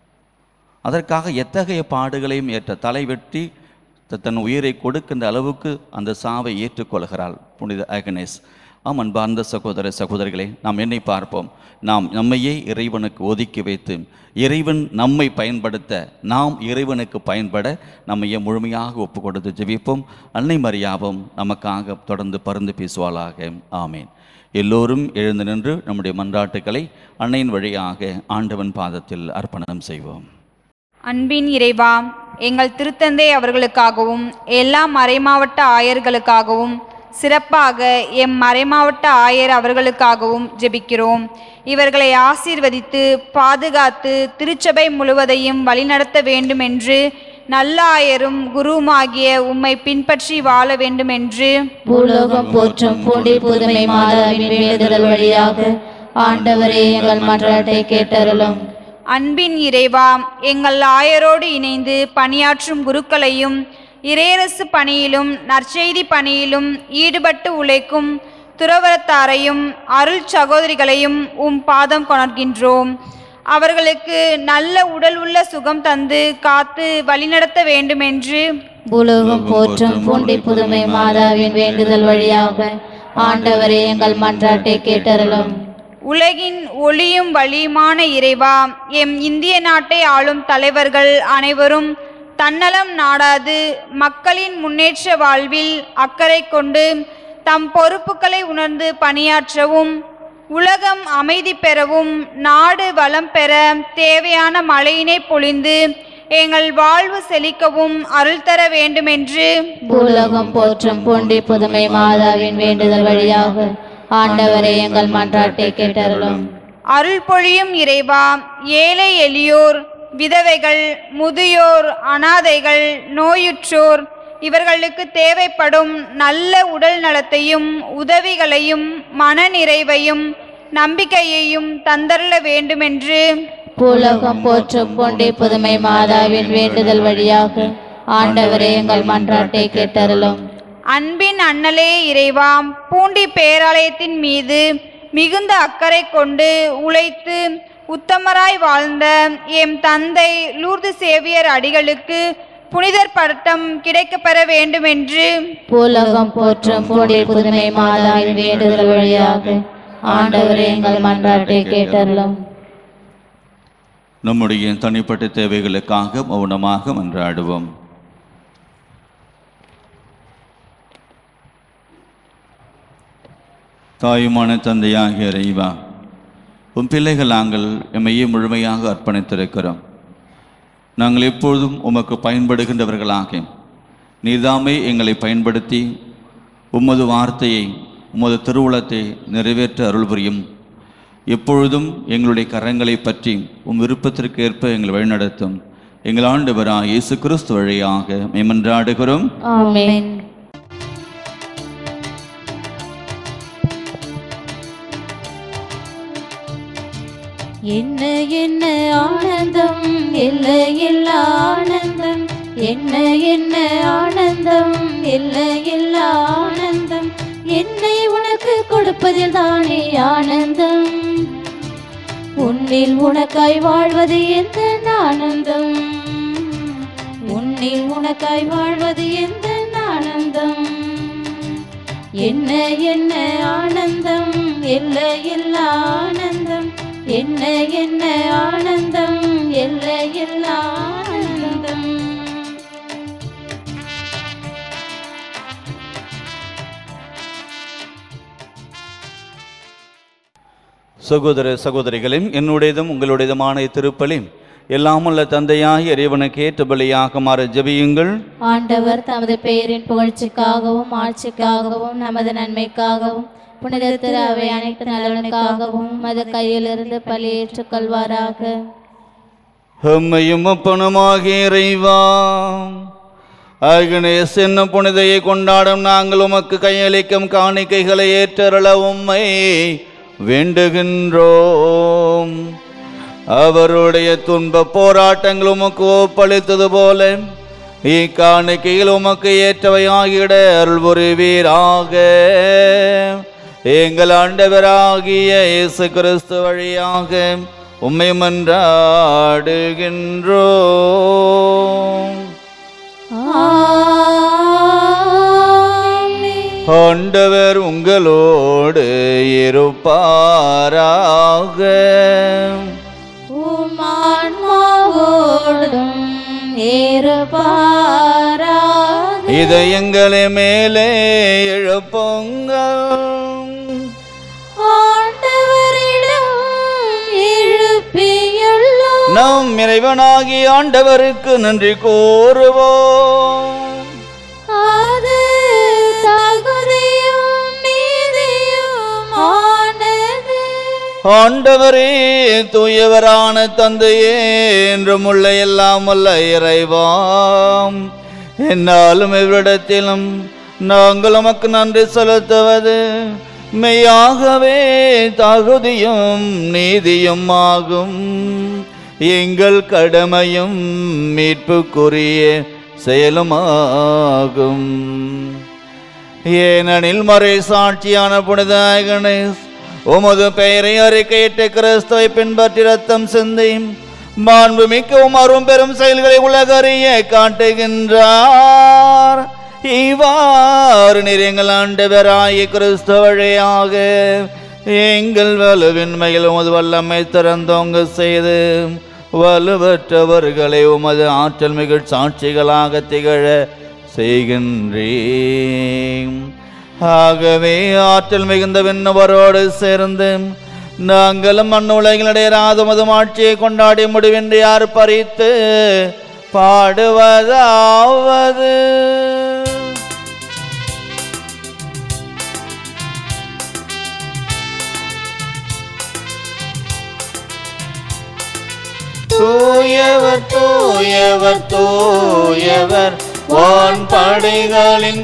அதற்காக எத்தகைய பாடுகளையும் ஏற்ற தலை வெட்டி த- தன் உயிரை கொடுக்கின்ற அளவுக்கு அந்த சாவை ஏற்றுக்கொள்கிறாள் புனித அகனேஸ் ஆம் அன்பார்ந்த சகோதர சகோதரிகளே நாம் என்னை பார்ப்போம் நாம் நம்மையே இறைவனுக்கு ஒதுக்கி வைத்து இறைவன் நம்மை பயன்படுத்த நாம் இறைவனுக்கு பயன்பட நம்மையே முழுமையாக ஒப்பு கொடுத்து ஜெபிப்போம் அன்னை மரியாவும் நமக்காக தொடர்ந்து பருந்து பேசுவாளாக ஆமேன் எல்லோரும் எழுந்து நின்று நம்முடைய மன்றாட்டுக்களை அன்னையின் வழியாக ஆண்டவன் பாதத்தில் அர்ப்பணம் செய்வோம் அன்பின் இறைவா எங்கள் திருத்தந்தை அவர்களுக்காகவும் எல்லா மறைமாவட்ட ஆயர்களுக்காகவும் சிறப்பாக எம் மறைமாவட்ட ஆயர் அவர்களுக்காகவும் ஜெபிக்கிறோம் இவர்களை ஆசீர்வதித்து பாதுகாத்து திருச்சபை முழுவதையும் வழிநடத்த வேண்டும் என்று நல்ல ஆயரும் குருவுமாகிய உம்மை பின்பற்றி வாழ வேண்டும் என்று பூலோகம் போற்றும் பூண்டி புதுமை மாதாவின் வேண்டுதல் வழியாக ஆண்டவரே எங்கள் மன்றாட்டை கேட்டருளும் அன்பின் இறைவா எங்கள் ஆயரோடு இணைந்து பணியாற்றும் குருக்களையும் இறையரசு பணியிலும் நற்செய்தி பணியிலும் ஈடுபட்டு உழைக்கும் துறவரத்தாரையும் அருள் சகோதரிகளையும் உம் பாதம் கொணர்கின்றோம் அவர்களுக்கு நல்ல உடல் உள்ள சுகம் தந்து காத்து வழிநடத்த வேண்டுமென்று பூலோகம் போற்றும் பூண்டி புதுமை மாதாவின் வேண்டுதல் வழியாக ஆண்டவரே எங்கள் மன்றாட்டை கேட்டருளும் உலகின் ஒளியும் வழியுமான இறைவா எம் இந்திய நாட்டை ஆளும் தலைவர்கள் அனைவரும் தன்னலம் நாடாது மக்களின் முன்னேற்ற வாழ்வில் அக்கறை கொண்டு தம் பொறுப்புகளை உணர்ந்து பணியாற்றவும் உலகம் அமைதி பெறவும் நாடு வளம் பெற தேவையான மழையினை பொழிந்து எங்கள் வாழ்வு செழிக்கவும் அருள் தர வேண்டுமென்று பூலோகம் போற்றும் பூண்டி புதுமை மாதாவின் வேண்டுதல் வழியாக ஆண்டவரே எங்கள் மன்றாட்டை கேட்டருளும் அருள் பொழியும் இறைவா ஏழை எளியோர் விதவைகள் முதியோர் அனாதைகள் நோயுற்றோர் இவர்களுக்கு தேவைப்படும் நல்ல உடல் நலத்தையும் உதவிகளையும் மனநிறைவையும் நம்பிக்கையையும் தந்தருள வேண்டுமென்று பூலோகம் போற்றும் பூண்டி புதுமை மாதாவின் வேண்டுதல் வழியாக ஆண்டவரே எங்கள் மன்றாட்டை கேட்டருளும் அன்பின் அண்ணலே இறைவாம் பூண்டி பேராலயத்தின் மீது மிகுந்த அக்கறை கொண்டு உழைத்து உத்தமராய் வாழ்ந்த எம் தந்தை லூர்து சேவியர் அடிகளுக்கு புனிதர் பட்டம் கிடைக்கப் பெற வேண்டுமென்று பூலோகம் போற்றும் பூண்டி புதுமை மாதாவின் வேண்டுதல் வழியாக ஆண்டவரே எங்கள் மன்றாட்டை கேட்டருளும் நம்முடைய தனிப்பட்ட தேவைகளுக்காக மௌனமாக மன்றாடுவோம் தாயுமான தந்தையாகிய இறைவா உம் பிள்ளைகள் நாங்கள் எம்மையே முழுமையாக அர்ப்பணித்திருக்கிறோம் நாங்கள் எப்பொழுதும் உமக்கு பயன்படுகின்றவர்களாக நீதாமே எங்களை பயன்படுத்தி உமது வார்த்தையை உமது திருவுளத்தை நிறைவேற்ற அருள் புரியும் எப்பொழுதும் எங்களுடைய கரங்களை பற்றி உம் விருப்பத்திற்கு ஏற்ப எங்களை வழிநடத்தும் எங்கள் ஆண்டவரா இயேசு கிறிஸ்து வழியாக மேமன்றாடுகிறோம் ஆமென் என்ன என்ன ஆனந்தம் இல்லை இல்லா ஆனந்தம் என்ன என்ன ஆனந்தம் இல்லை இல்லா ஆனந்தம் என்னை உனக்கு கொடுப்பதில் தானே ஆனந்தம் உன்னில் உனக்காய் வாழ்வது எந்த ஆனந்தம் உன்னில் உனக்காய் வாழ்வது எந்த ஆனந்தம் என்ன என்ன ஆனந்தம் இல்லை இல்லா ஆனந்தம் என்ன என்ன ஆனந்தம் இல்லை இல்லா ஆனந்தம் சகோதர சகோதரிகளும் என்னுடையதும் உங்களுடையதுமான திருப்பலி எல்லாமுள்ள தந்தையாகி இறைவனுக்கு ஏற்ற பலியாக மாற ஜெபியுங்கள் ஆண்டவர் தமது பெயரின் புகழ்ச்சிக்காகவும் ஆட்சிக்காகவும் நமது நன்மைக்காகவும் புனித திரு அவை அனைத்து நலனுக்காகவும் மது கையிலிருந்து பலியேற்றுக் கொள்வாராக எம்மையும் அப்பனுமாகிய இறைவா அக்னேஸ் என்னும் புனிதையை கொண்டாடும் நாங்கள் உமக்கு கையளிக்கும் காணிக்கைகளை ஏற்றருள உம்மை வேண்டுகின்றோம் அவருடைய துன்ப போராட்டங்கள் உமக்கு ஒப்பளித்தது போல இக்காணிக்கையில் உமக்கு ஏற்றவையாகிட அருள் புரிவீராக எங்கள் ஆண்டவராகிய இயேசு கிறிஸ்து வழியாக உம்மை மன்றாடுகின்றோம் ஆண்டவர் உங்களோடு இருப்பாராக உமான்மாவோடும் ஏறுபாராக இதயங்களை மேலே எழுப்புங்கள் ஆண்டவரிடம் எழுப்பியுள்ளோம் நம் இறைவனாகி ஆண்டவருக்கு நன்றி கூறுவோம் அது தகுதியும் நீதியும் ஆனது ஆண்டவரே தூயவரான தந்தையே என்றும் உள்ள எல்லாம் உள்ள இறைவாம் என்னாலும் இவ்விடத்திலும் நாங்கள் உமக்கு நன்றி செலுத்துவது மெய்யாகவே தகுதியும் நீதியும் ஆகும் எங்கள் கடமையும் மீட்புக்குரிய செயலுமாகும் ஏனெனில் மறை சாட்சியான புனித கணேஷ் உமது பெயரை அறிக்கையிட்டு கிறிஸ்துவை பின்பற்றி ரத்தம் சிந்தி மாண்பு மிக்கவும் அரும் பெரும் செயல்களை உலகறிய காட்டுகின்றார் இவ்வாறு நீர் எங்கள் ஆண்டவராய கிறிஸ்து வழியாக எங்கள் வலுவின்மையில் உமது வல்லமை திறந்தோங்க செய்து வலுவற்றவர்களை உமது ஆற்றல் மிகு சாட்சிகளாக திகழ செய்கின்றேன் ஆகவே ஆற்றல் மிகுந்த விண்ணவரோடு சேர்ந்து நாங்களும் மண்ணுலகினுடைய ராதமதும் ஆட்சியை கொண்டாடி முடிவின்றி யார் பறித்து பாடுவதாவது தூயவர் தூயவர் தூயவர் வான் படைகளின்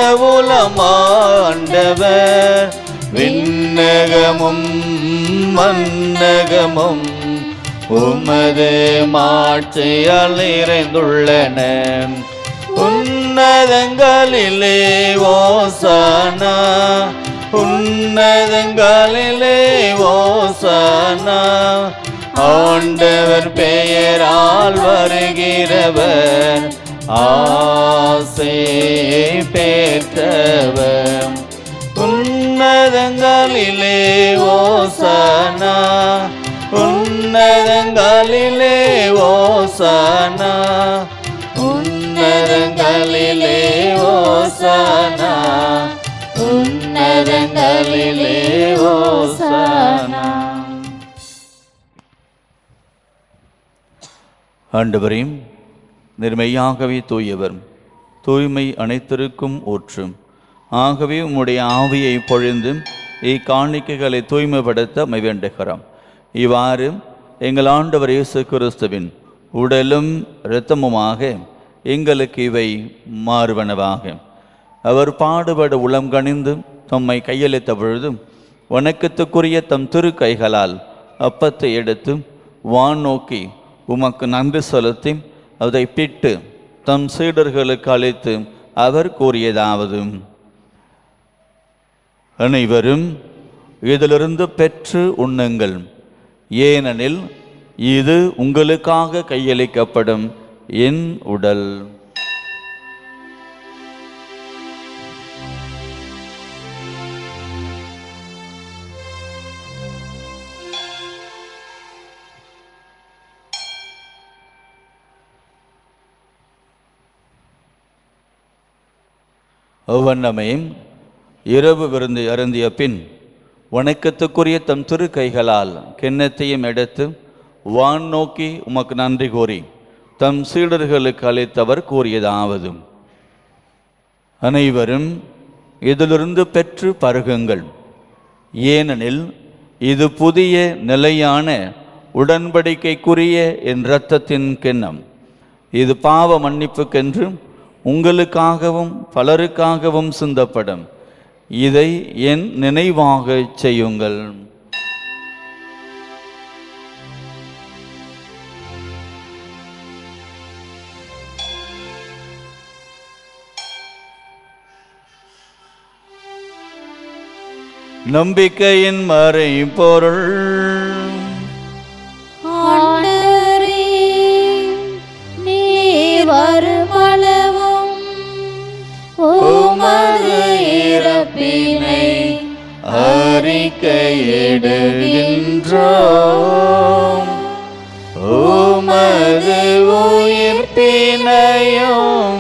கடவுளமாண்டவர் விண்ணகமும் மன்னகமும் உமது மாட்சியால் நிறைந்துள்ளன உன்னதங்களிலே ஓசானா உன்னதங்களிலே ஓசானா ஆண்டவர் பெயரால் வருகிறவர் ஆசை பெற்றவர் உன்னதங்களிலே ஓசானா உன்னதங்களிலே ஓசானா உன்னதங்களிலே ஓசானா உன்னதங்களிலே ஓசானா ஆண்டவரையும் நிர்மையாகவே தூயவர் தூய்மை அனைத்திற்கும் ஊற்றும் ஆகவே உம்முடைய ஆவியை பொழிந்து இக்காணிக்கைகளை தூய்மைப்படுத்த மை வேண்டுகிறோம் இவ்வாறு எங்கள் ஆண்டவர் இயேசு கிறிஸ்துவின் உடலும் இரத்தமுமாக எங்களுக்கு இவை மாறுவனவாக அவர் பாடுபட உளம் கணிந்து தம்மை கையளித்த பொழுது வணக்கத்துக்குரிய தம் திரு கைகளால் அப்பத்தை எடுத்து வான் நோக்கி உமக்கு நன்றி செலுத்தி அதை பிட்டு தம் சீடர்களுக்கு அளித்து அவர் கூறியதாவது அனைவரும் இதிலிருந்து பெற்று உண்ணுங்கள் ஏனெனில் இது உங்களுக்காக கையளிக்கப்படும் என் உடல் ஒவ்வொன்னமே இரவு விருந்து அருந்திய பின் வணக்கத்துக்குரிய தம் திரு கைகளால் கிண்ணத்தையும் எடுத்து வான் நோக்கி உமக்கு நன்றி கூறி தம் சீடர்களுக்கு அளித்தவர் கூறியதாவது அனைவரும் இதிலிருந்து பெற்று பருகுங்கள் ஏனெனில் இது புதிய நிலையான உடன்படிக்கைக்குரிய என் இரத்தத்தின் கிண்ணம் இது பாவ மன்னிப்புக்கென்று உங்களுக்காகவும் பலருக்காகவும் சிந்தப்படும் இதை என் நினைவாக செய்யுங்கள் நம்பிக்கையின் மறை பொருள் ஆண்டவரே நீர் வருமளவும் உமது இறப்பினை அறிக்கையிடுகின்றோம் உமது உயிர்ப்பினையும்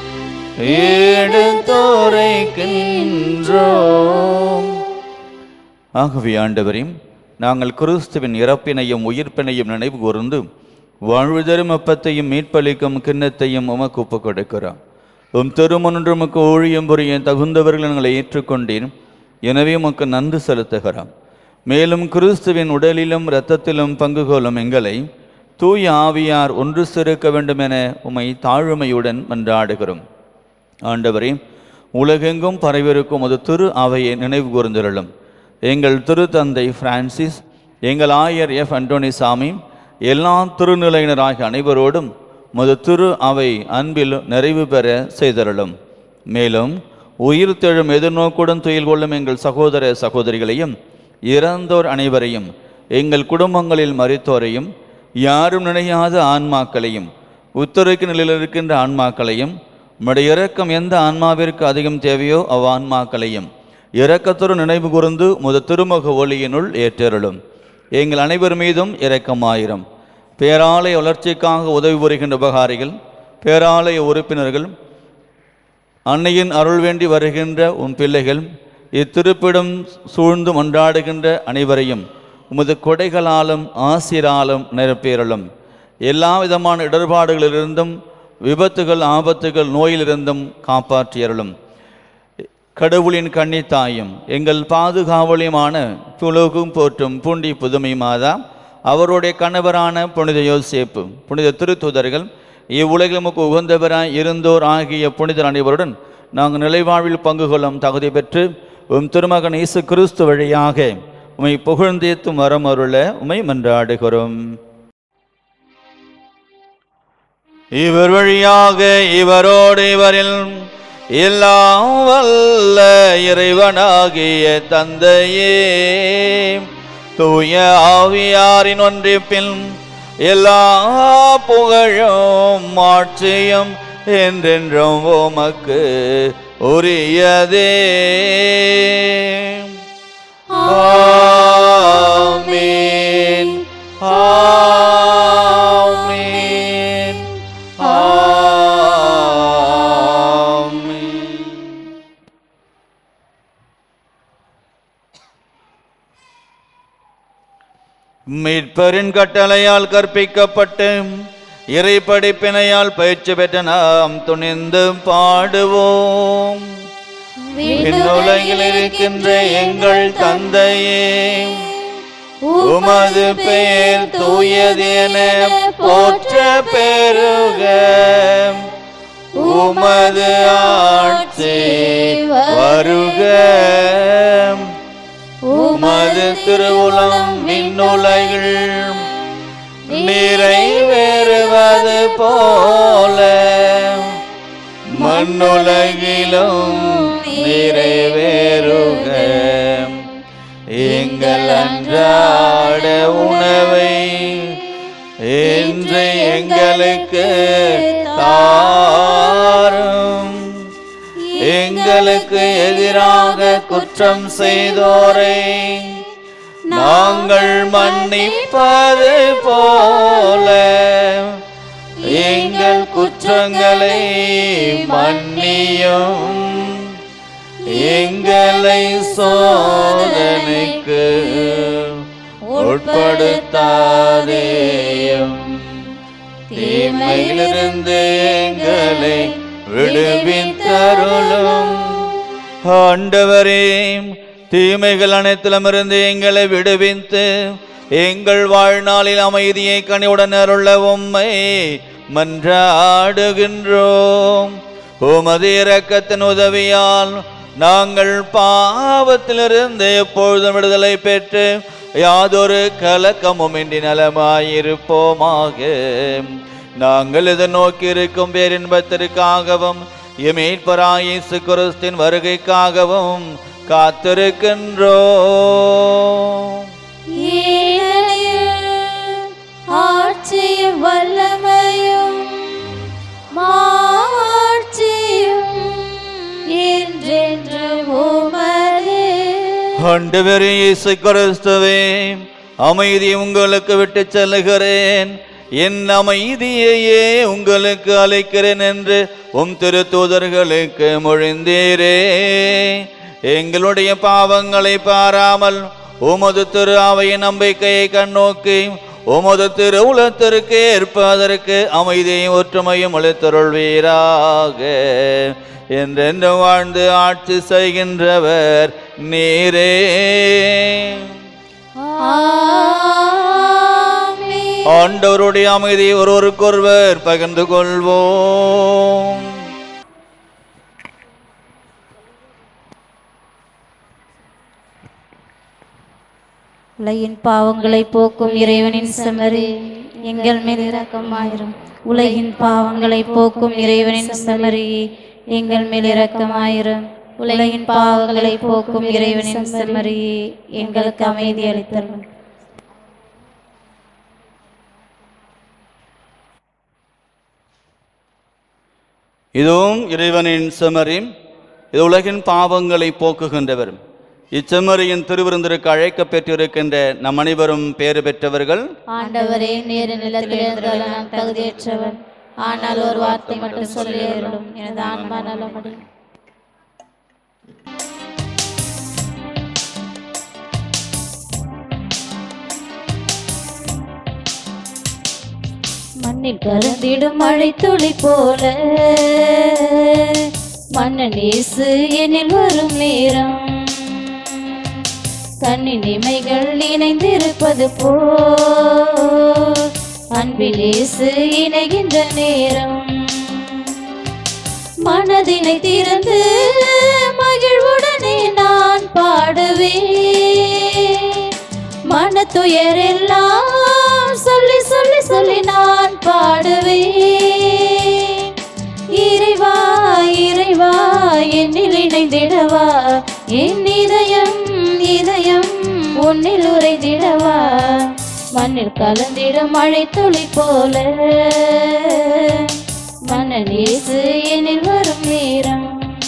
எடுத்துரைக்கின்றோம் ஆகவே ஆண்டவரையும் நாங்கள் கிறிஸ்துவின் இறப்பினையும் உயிர்ப்பினையும் நினைவு கூர்ந்து வாழ்வு தரும் அப்பத்தையும் மீட்பளிக்கும் கிண்ணத்தையும் உமக்கு ஒப்புக் கொடுக்கிறோம் உம் திருமணன்று உமக்கு ஊழியம் புரிய தகுந்தவர்கள் எங்களை ஏற்றுக்கொண்டீர் எனவே உமக்கு நன்றி செலுத்துகிறோம் மேலும் கிறிஸ்துவின் உடலிலும் இரத்தத்திலும் பங்கு கொள்ளும் எங்களை தூய ஆவியார் ஒன்று சேர்க்க வேண்டும் என உம்மை தாழ்மையுடன் மன்றாடுகிறோம் ஆண்டவரே உலகெங்கும் பரவிருக்கும் ஒரு திரு அவையை நினைவு கூர்ந்திருளும் எங்கள் திருத்தந்தை பிரான்சிஸ் எங்கள் ஆயர் எஃப் அண்டோனி சாமி எல்லா திருநிலையினராகிய அனைவரோடும் முது திரு அவை அன்பில் நிறைவு பெற செய்தருளும் மேலும் உயிர் தெழும் எதிர்நோக்குடன் துயில் கொள்ளும் எங்கள் சகோதர சகோதரிகளையும் இறந்தோர் அனைவரையும் எங்கள் குடும்பங்களில் மறித்தோரையும் யாரும் நினையாத ஆன்மாக்களையும் உத்தரக்கு நிலையில் இருக்கின்ற ஆன்மாக்களையும் உம்முடைய இரக்கம் எந்த ஆன்மாவிற்கு அதிகம் தேவையோ அவ் ஆன்மாக்களையும் இரக்கத்தோடு நினைவு கூர்ந்து முத திருமுக ஒளியினுள் ஏற்றருளும் எங்கள் அனைவர் மீதும் இரக்கமாயிரும் பேராலய வளர்ச்சிக்காக உதவி புரிகின்ற உபகாரிகள் பேராலய உறுப்பினர்கள் அன்னையின் அருள் வேண்டி வருகின்ற உம் பிள்ளைகள் இத்திருப்பிடம் சூழ்ந்து மன்றாடுகின்ற அனைவரையும் உமது கொடைகளாலும் ஆசிராலும் நிரப்பேறலும் எல்லா விதமான இடர்பாடுகளிலிருந்தும் விபத்துகள் ஆபத்துகள் நோயிலிருந்தும் காப்பாற்றியருளும் கடவுளின் கன்னித்தாயும் எங்கள் பாதுகாவலியுமான புலோகும் போற்றும் பூண்டி புதுமை மாதா அவருடைய கணவரான புனித யோசேப்பு புனித திருத்துதர்கள் இவ்வுலகில் நமக்கு உகந்தவராய் இருந்தோர் ஆகிய புனிதர் அனைவருடன் நாங்கள் நிலைவாழ்வில் பங்கு கொள்ளும் தகுதி பெற்று உம் திருமகன் இயேசு கிறிஸ்து வழியாக உமை புகழ்ந்தேத்தும் வரம் அருள உமை மன்றாடுகிறோம் இவர் வழியாக இவரோடு இவரில் எல்லாம் வல்ல இறைவனாகிய தந்தையே தூய ஆவியாரின் ஒன்றிப்பில் எல்லா புகழும் ஆட்சியும் என்றென்றும் உமக்கு உரியதே ஆமீன் ஆமீன் ஆமீன் மீட்பரின் கட்டளையால் கற்பிக்கப்பட்டு இறை படிப்பினையால் பயிற்சி பெற்ற நாம் துணிந்து பாடுவோம் விண்ணுலகில் இருக்கின்ற எங்கள் தந்தையே உமது பெயர் தூயது என போற்ற பெருக உமது ஆட்சி வருக உமது திருவுளம் விண்ணுலகில் நிறைவேறுவது போல மண்ணுலகிலும் நிறைவேறுக எங்கள் அன்றாட உணவை இன்று எங்களுக்கு தாரும் எங்களுக்கு எதிராக குற்றம் செய்தோரை நாங்கள் மன்னிப்பது போல எங்கள் குற்றங்களை மன்னியும் எங்களை சோதனைக்கு உட்படுத்தாதேயும் தீமையிலிருந்து எங்களை விடுவித்தருளும் ஆண்டவரே தீமைகள் அனைத்திலுமிருந்து எங்களை விடுவித்து எங்கள் வாழ்நாளில் அமைதியை கனிவுடன் அருள உம்மை மன்றாடுகின்றோம் உமது இரக்கத்தின் உதவியால் நாங்கள் பாவத்திலிருந்து எப்பொழுதும் விடுதலை பெற்று யாதொரு கலக்கமும் இன்றி நலமாயிருப்போமாக நாங்கள் இதை நோக்கி இருக்கும் பேரின்பத்திற்காகவும் எமீட்பராய் இயேசு கிறிஸ்தின் வருகைக்காகவும் காத்திருக்கின்றோம் ஆட்சியும் வல்லமையும் மாட்சியும் என்றென்று உமதே ஆண்டவரே இயேசு கிறிஸ்துவே அமைதி உங்களுக்கு விட்டு செல்லுகிறேன் என் அமைதியையே உங்களுக்கு அழைக்கிறேன் என்று உம் திருத்தூதர்களுக்கு மொழிந்தீரே எங்களுடைய பாவங்களை பாராமல் உமது திரு அவையின் நம்பிக்கையை கண்ணோக்கி உமது திரு உலகத்திற்கு ஏற்பதற்கு அமைதியும் ஒற்றுமையும் அளித்தருள்வீராக என்றென்று வாழ்ந்து ஆட்சி செய்கின்றவர் நீரே ஆமென். ஆண்டவருடைய அமைதி ஒருவருக்கொருவர் பகிர்ந்து கொள்வோம் உலகின் பாவங்களை போக்கும் இறைவனின் செமரி எங்கள் மேல் இரக்கமாயிரும் உலகின் பாவங்களை போக்கும் இறைவனின் செமரி எங்கள் மேல் இரக்கமாயிரும் உலகின் பாவங்களை போக்கும் இறைவனின் செம்மறியே எங்களுக்கு அமைதி அளித்தருளும் இதுவும் இறைவனின் செமரி இது உலகின் பாவங்களை போக்குகின்றவர் இச்செம்மறியின் திருவிருந்திற்கு அழைக்கப் பெற்றிருக்கின்ற நம் அனைவரும் பேறு பெற்றவர்கள் ஆண்டவரே நேரு நிலத்திலிருந்து நான் தகுதியற்றவன் ஆனால் ஒரு வார்த்தை மட்டும் சொல்லியருளும் எனது ஆன்மா நலமடையும் மண்ணில் கலந்திடும் மழை துளி போல மன்னன் இயேசு எனில் வரும் நேரம் கண்ணின் இமைகள் இணைந்திருப்பது போ அன்பில் இயேசு இணைகின்ற நேரம் மனதினை திறந்து மகிழ்வுடனே நான் பாடுவேன் மனத்துயரெல்லாம் சொல்லி சொல்லி சொல்லி நான் பாடுவேன் இறைவா இறைவா என்னில் இணைந்திடவா என் இதயம் இதயம் உன்னில் உரைந்திடவா மண்ணில் கலந்திடும் மழை துளி போல மன்னன் இயேசு எனில் வரும் நேரம்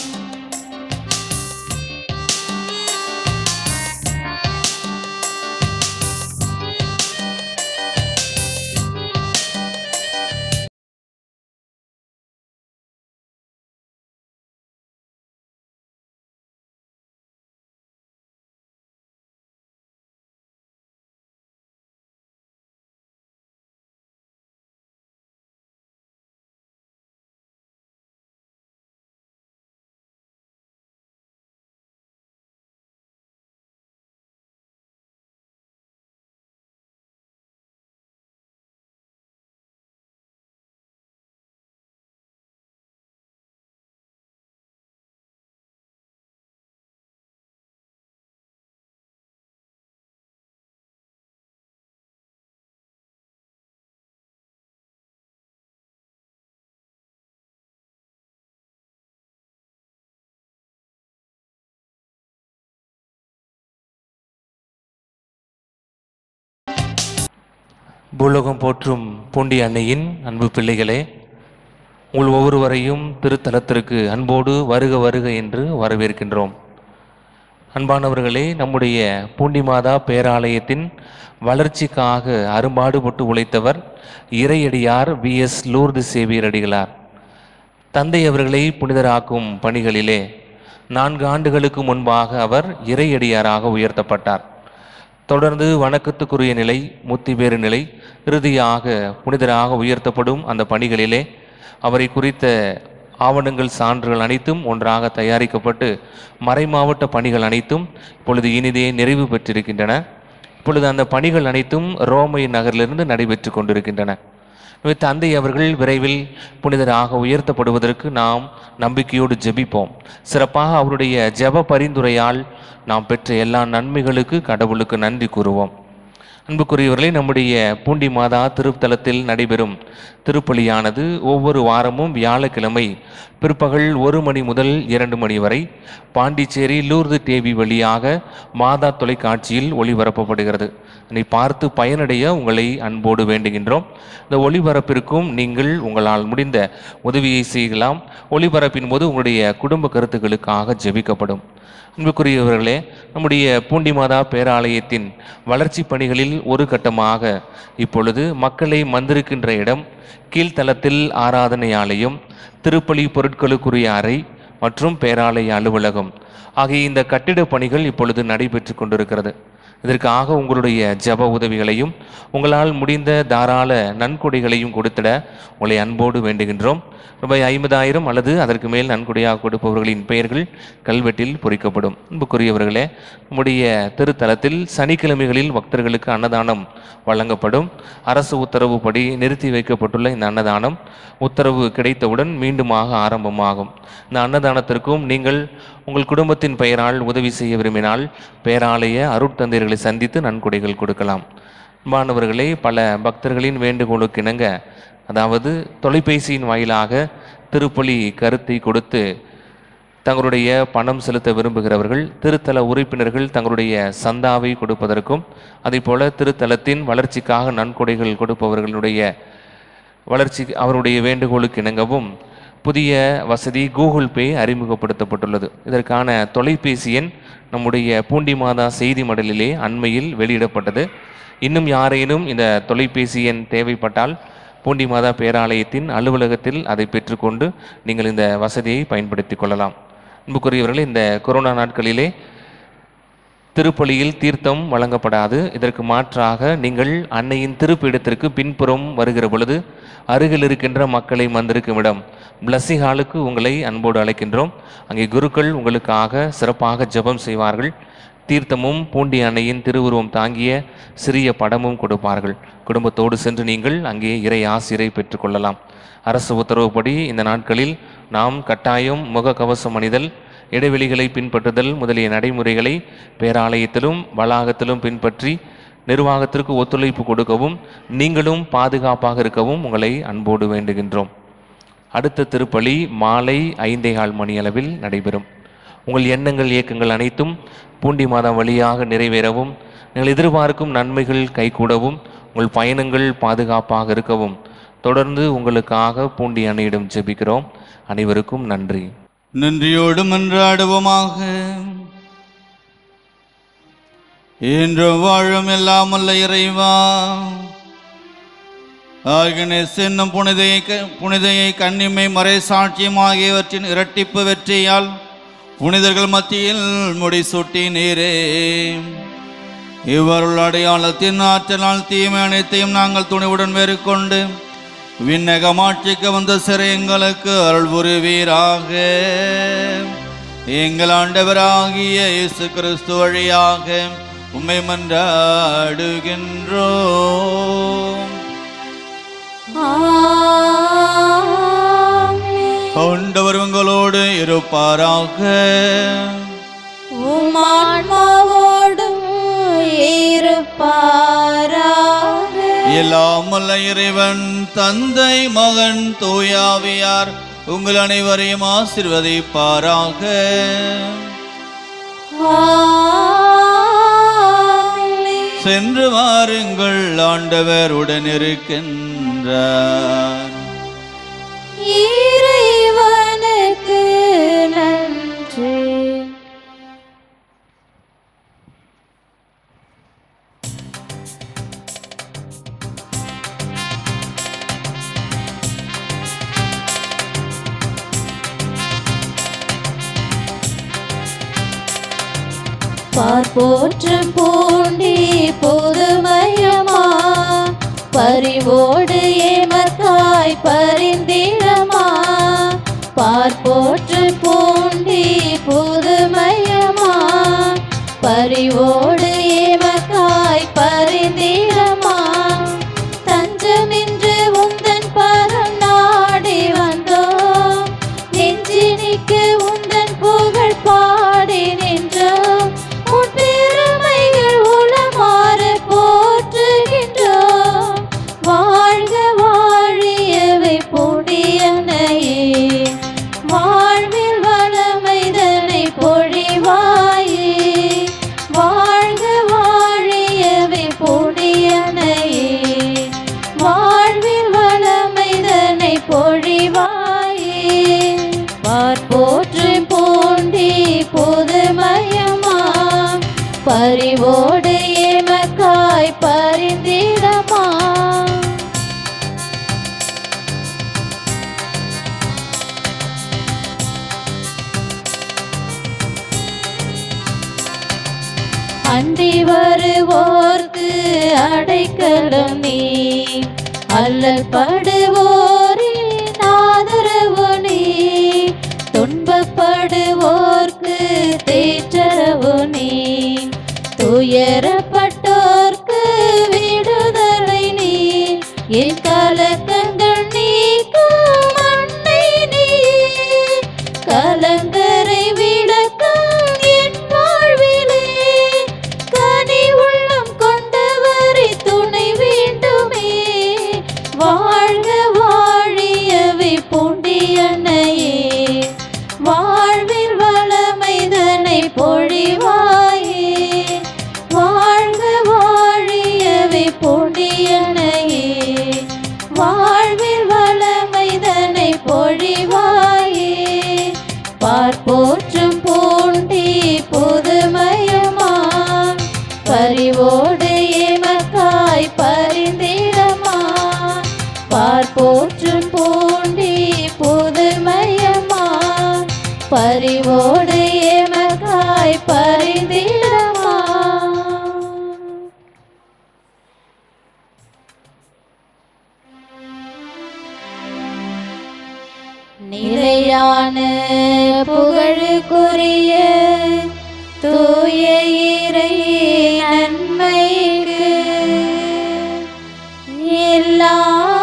பூலோகம் போற்றும் பூண்டி அன்னையின் அன்பு பிள்ளைகளே உங்கள் ஒவ்வொருவரையும் திருத்தலத்திற்கு அன்போடு வருக வருக என்று வரவேற்கின்றோம் அன்பானவர்களே நம்முடைய பூண்டி மாதா பேராலயத்தின் வளர்ச்சிக்காக அரும்பாடுபட்டு உழைத்தவர் இறையடியார் வி எஸ் லூர்து சேவியர் அடிகளார் தந்தை அவர்களை புனிதராக்கும் பணிகளிலே நான்கு ஆண்டுகளுக்கு முன்பாக அவர் இறையடியாராக உயர்த்தப்பட்டார் தொடர்ந்து வணக்கத்துக்குரிய நிலை முத்திபேறு நிலை இறுதியாக புனிதராக உயர்த்தப்படும் அந்த பணிகளிலே அவரை குறித்த ஆவணங்கள் சான்றுகள் அனைத்தும் ஒன்றாக தயாரிக்கப்பட்டு மறைமாவட்ட பணிகள் அனைத்தும் இப்பொழுது இனிதே நிறைவு பெற்றிருக்கின்றன இப்பொழுது அந்த பணிகள் அனைத்தும் ரோமை நகரிலிருந்து நடைபெற்று கொண்டிருக்கின்றன எனவே தந்தை அவர்கள் விரைவில் புனிதராக உயர்த்தப்படுவதற்கு நாம் நம்பிக்கையோடு ஜெபிப்போம் சிறப்பாக அவருடைய ஜெப பரிந்துரையால் நாம் பெற்ற எல்லா நன்மைகளுக்கு கடவுளுக்கு நன்றி கூறுவோம் அன்புக்குரியவர்களே நம்முடைய பூண்டி மாதா திருத்தலத்தில் நடைபெறும் திருப்பலியானது ஒவ்வொரு வாரமும் வியாழக்கிழமை பிற்பகல் ஒரு மணி முதல் இரண்டு மணி வரை பாண்டிச்சேரி லூர்து டிவி வழியாக மாதா தொலைக்காட்சியில் ஒளிபரப்பப்படுகிறது அதை பார்த்து பயனடைய உங்களை அன்போடு வேண்டுகின்றோம் இந்த ஒளிபரப்பிற்கும் நீங்கள் உங்களால் முடிந்த உதவியை செய்யலாம் ஒளிபரப்பின் போது உங்களுடைய குடும்ப கருத்துக்களுக்காக ஜெபிக்கப்படும் அன்புக்குரியவர்களே நம்முடைய பூண்டி மாதா பேராலயத்தின் வளர்ச்சி பணிகளில் ஒரு கட்டமாக இப்பொழுது மக்களை மந்திருக்கின்ற இடம் கீழ்த்தளத்தில் ஆராதனை ஆலயம் திருப்பலி பொருட்களுக்குரிய அறை மற்றும் பேராலய அலுவலகம் ஆகிய இந்த கட்டிடப் பணிகள் இப்பொழுது நடைபெற்று கொண்டிருக்கிறது இதற்காக உங்களுடைய ஜெப உதவிகளையும் உங்களால் முடிந்த தாராள நன்கொடைகளையும் கொடுத்திட உங்களை அன்போடு வேண்டுகின்றோம் ரூபாய் ஐம்பதாயிரம் அல்லது அதற்கு மேல் நன்கொடையாக கொடுப்பவர்களின் பெயர்கள் கல்வெட்டில் பொறிக்கப்படும் அன்புக்குரியவர்களே நம்முடைய திருத்தலத்தில் சனிக்கிழமைகளில் பக்தர்களுக்கு அன்னதானம் வழங்கப்படும் அரசு உத்தரவுப்படி நிறுத்தி வைக்கப்பட்டுள்ள இந்த அன்னதானம் உத்தரவு கிடைத்தவுடன் மீண்டுமாக ஆரம்பமாகும் இந்த அன்னதானத்திற்கும் நீங்கள் உங்கள் குடும்பத்தின் பெயரால் உதவி செய்ய விரும்பினால் பேராலய அருட்தந்தையர்களை சந்தித்து நன்கொடைகள் கொடுக்கலாம் மாணவர்களே பல பக்தர்களின் வேண்டுகோளுக்கு இணங்க அதாவது தொலைபேசியின் வாயிலாக திருப்பலி கருத்தை கொடுத்து தங்களுடைய பணம் செலுத்த விரும்புகிறவர்கள் திருத்தல உறுப்பினர்கள் தங்களுடைய சந்தாவை கொடுப்பதற்கும் அதேபோல திருத்தலத்தின் வளர்ச்சிக்காக நன்கொடைகள் கொடுப்பவர்களுடைய வளர்ச்சி அவருடைய வேண்டுகோளுக்கு இணங்கவும் புதிய வசதி கூகுள் பே அறிமுகப்படுத்தப்பட்டுள்ளது இதற்கான தொலைபேசி எண் நம்முடைய பூண்டி மாதா செய்தி மடலிலே அண்மையில் வெளியிடப்பட்டது இன்னும் யாரேனும் இந்த தொலைபேசி எண் தேவைப்பட்டால் பூண்டி மாதா பேராலயத்தின் அலுவலகத்தில் அதை பெற்றுக்கொண்டு நீங்கள் இந்த வசதியை பயன்படுத்திக் கொள்ளலாம் அன்புக்குரியவர்களே இந்த கொரோனா நாட்களிலே திருப்பலியில் தீர்த்தம் வழங்கப்படாது இதற்கு மாற்றாக நீங்கள் அன்னையின் திருப்பீடத்திற்கு பின்புறம் வருகிற பொழுது அருகில் இருக்கின்ற மக்களை வந்திருக்கும் இடம் பிளஸ்ஸி ஹாலுக்கு உங்களை அன்போடு அழைக்கின்றோம் அங்கே குருக்கள் உங்களுக்காக சிறப்பாக ஜெபம் செய்வார்கள் தீர்த்தமும் பூண்டி அன்னையின் திருவுருவம் தாங்கிய சிறிய படமும் கொடுப்பார்கள் குடும்பத்தோடு சென்று நீங்கள் அங்கே இறை ஆசிரை பெற்றுக்கொள்ளலாம் அரசு உத்தரவுப்படி இந்த நாட்களில் நாம் கட்டாயம் முகக்கவசம் அணிதல் இடைவெளிகளை பின்பற்றுதல் முதலிய நடைமுறைகளை பேராலயத்திலும் வளாகத்திலும் பின்பற்றி நிர்வாகத்திற்கு ஒத்துழைப்பு கொடுக்கவும் நீங்களும் பாதுகாப்பாக இருக்கவும் உங்களை அன்போடு வேண்டுகின்றோம் அடுத்த திருப்பலி மாலை ஐந்தே கால் மணி அளவில் நடைபெறும் உங்கள் எண்ணங்கள் இயக்கங்கள் அனைத்தும் பூண்டி மாதம் வழியாக நிறைவேறவும் நீங்கள் எதிர்பார்க்கும் நன்மைகள் கைகூடவும் உங்கள் பயணங்கள் பாதுகாப்பாக இருக்கவும் தொடர்ந்து உங்களுக்காக பூண்டி அன்னையிடம் ஜெபிக்கிறோம் அனைவருக்கும் நன்றி நன்றியோடு மன்றாடுவோமாக இன்று வாழும் எல்லாம் அல்ல இறைவா ஆகினேஸ் என்னும் புனிதையை க- புனிதையை கன்னிமை மறை சாட்சியம் ஆகியவற்றின் இரட்டிப்பு வெற்றியால் புனிதர்கள் மத்தியில் முடிசூட்டி நீரே இவருள் அடையாளத்தின் ஆற்றலால் தீமை அனைத்தையும் நாங்கள் துணிவுடன் மேற்கொண்டு விண்ணகமாட்சிக்கு வந்த சிறை எங்களுக்கு அருள் புரிவீராக எங்கள் ஆண்டவராகிய இயேசு கிறிஸ்து வழியாக உம்மை மன்றாடுகின்றோம் ஆண்டவர் உங்களோடு இருப்பாராக உமான்மாவோடும் இருப்பாராக எல்லாம் வல்ல இறைவன் தந்தை மகன் தூயாவியார் உங்கள் அனைவரையும் ஆசிர்வதிப்பாராக ஆமென். சென்று வாருங்கள் ஆண்டவர் உடன் இருக்கின்றார் இறைவனுக்கு நன்றி பார்ப்போற்றும் பூண்டி புதுமயமா பரிவோடு ஏமக்காய் பரிந்திடமா பார்ப்போற்று பூண்டி புதுமயமா பரிவோடு ஏமக்காய் பரிந்திடமா தஞ்சமின்று உந்தன் பரம் நாடி வந்தோம் நெஞ்சினிக்கு உந்தன் புகழ் பாடி நின்றோம் உன் பெருமைகள் உளமாறு போற்றுகின்றோம் வாழ்க வாழியவை பொடியனையே வாழ்வில் வளமைதனை பொழிவாயே வாழ்க வாழியவை பொடியனையே வாழ்வில் வளமைதனை பொழிவாயே பார்ப்போற்று பூண்டி புதுமயமா பரிவோடு ஏமக்காய் பரிந்திடமா அண்டி வருவோர்க்கு அடைக்கலம் நீ அல்லல் படுவோரின் ஆதரவு நீ துன்பப்படுவோர்க்கு தேற்றரவு நீ துயரப்பட்டோர்க்கு விடுதலை நீ என் கலக்கங்கள் நீக்கும் அன்னை நீ கலங்கரை விளக்கம் என் வாழ்விலே கனி உள்ளம் கொண்டவரை துணை வேண்டுமே வாழ்க வாழியவை பூண்டியனையே வாழ்வில் பார் போற்றும் பூண்டி புதுமயமா பரிவோடு எமக்காய் பரிந்திடமா நிலையான புகழுக்குரிய தூய இறை நன்மைக்கு எல்லா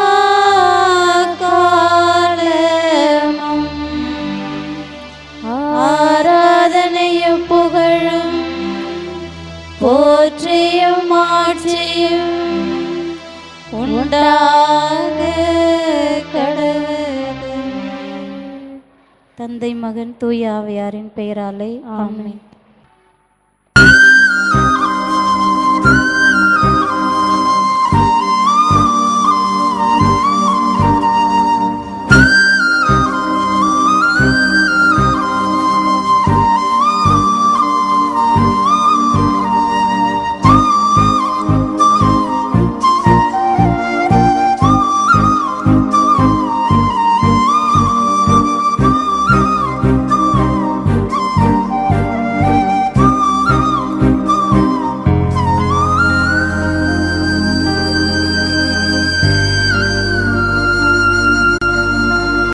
காலமும் ஆராதனையும் புகழும் போற்றியும் ஆட்சியும் உண்டாக கடவுள் தந்தை மகன் தூய ஆவியாரின் பெயராலே ஆமென்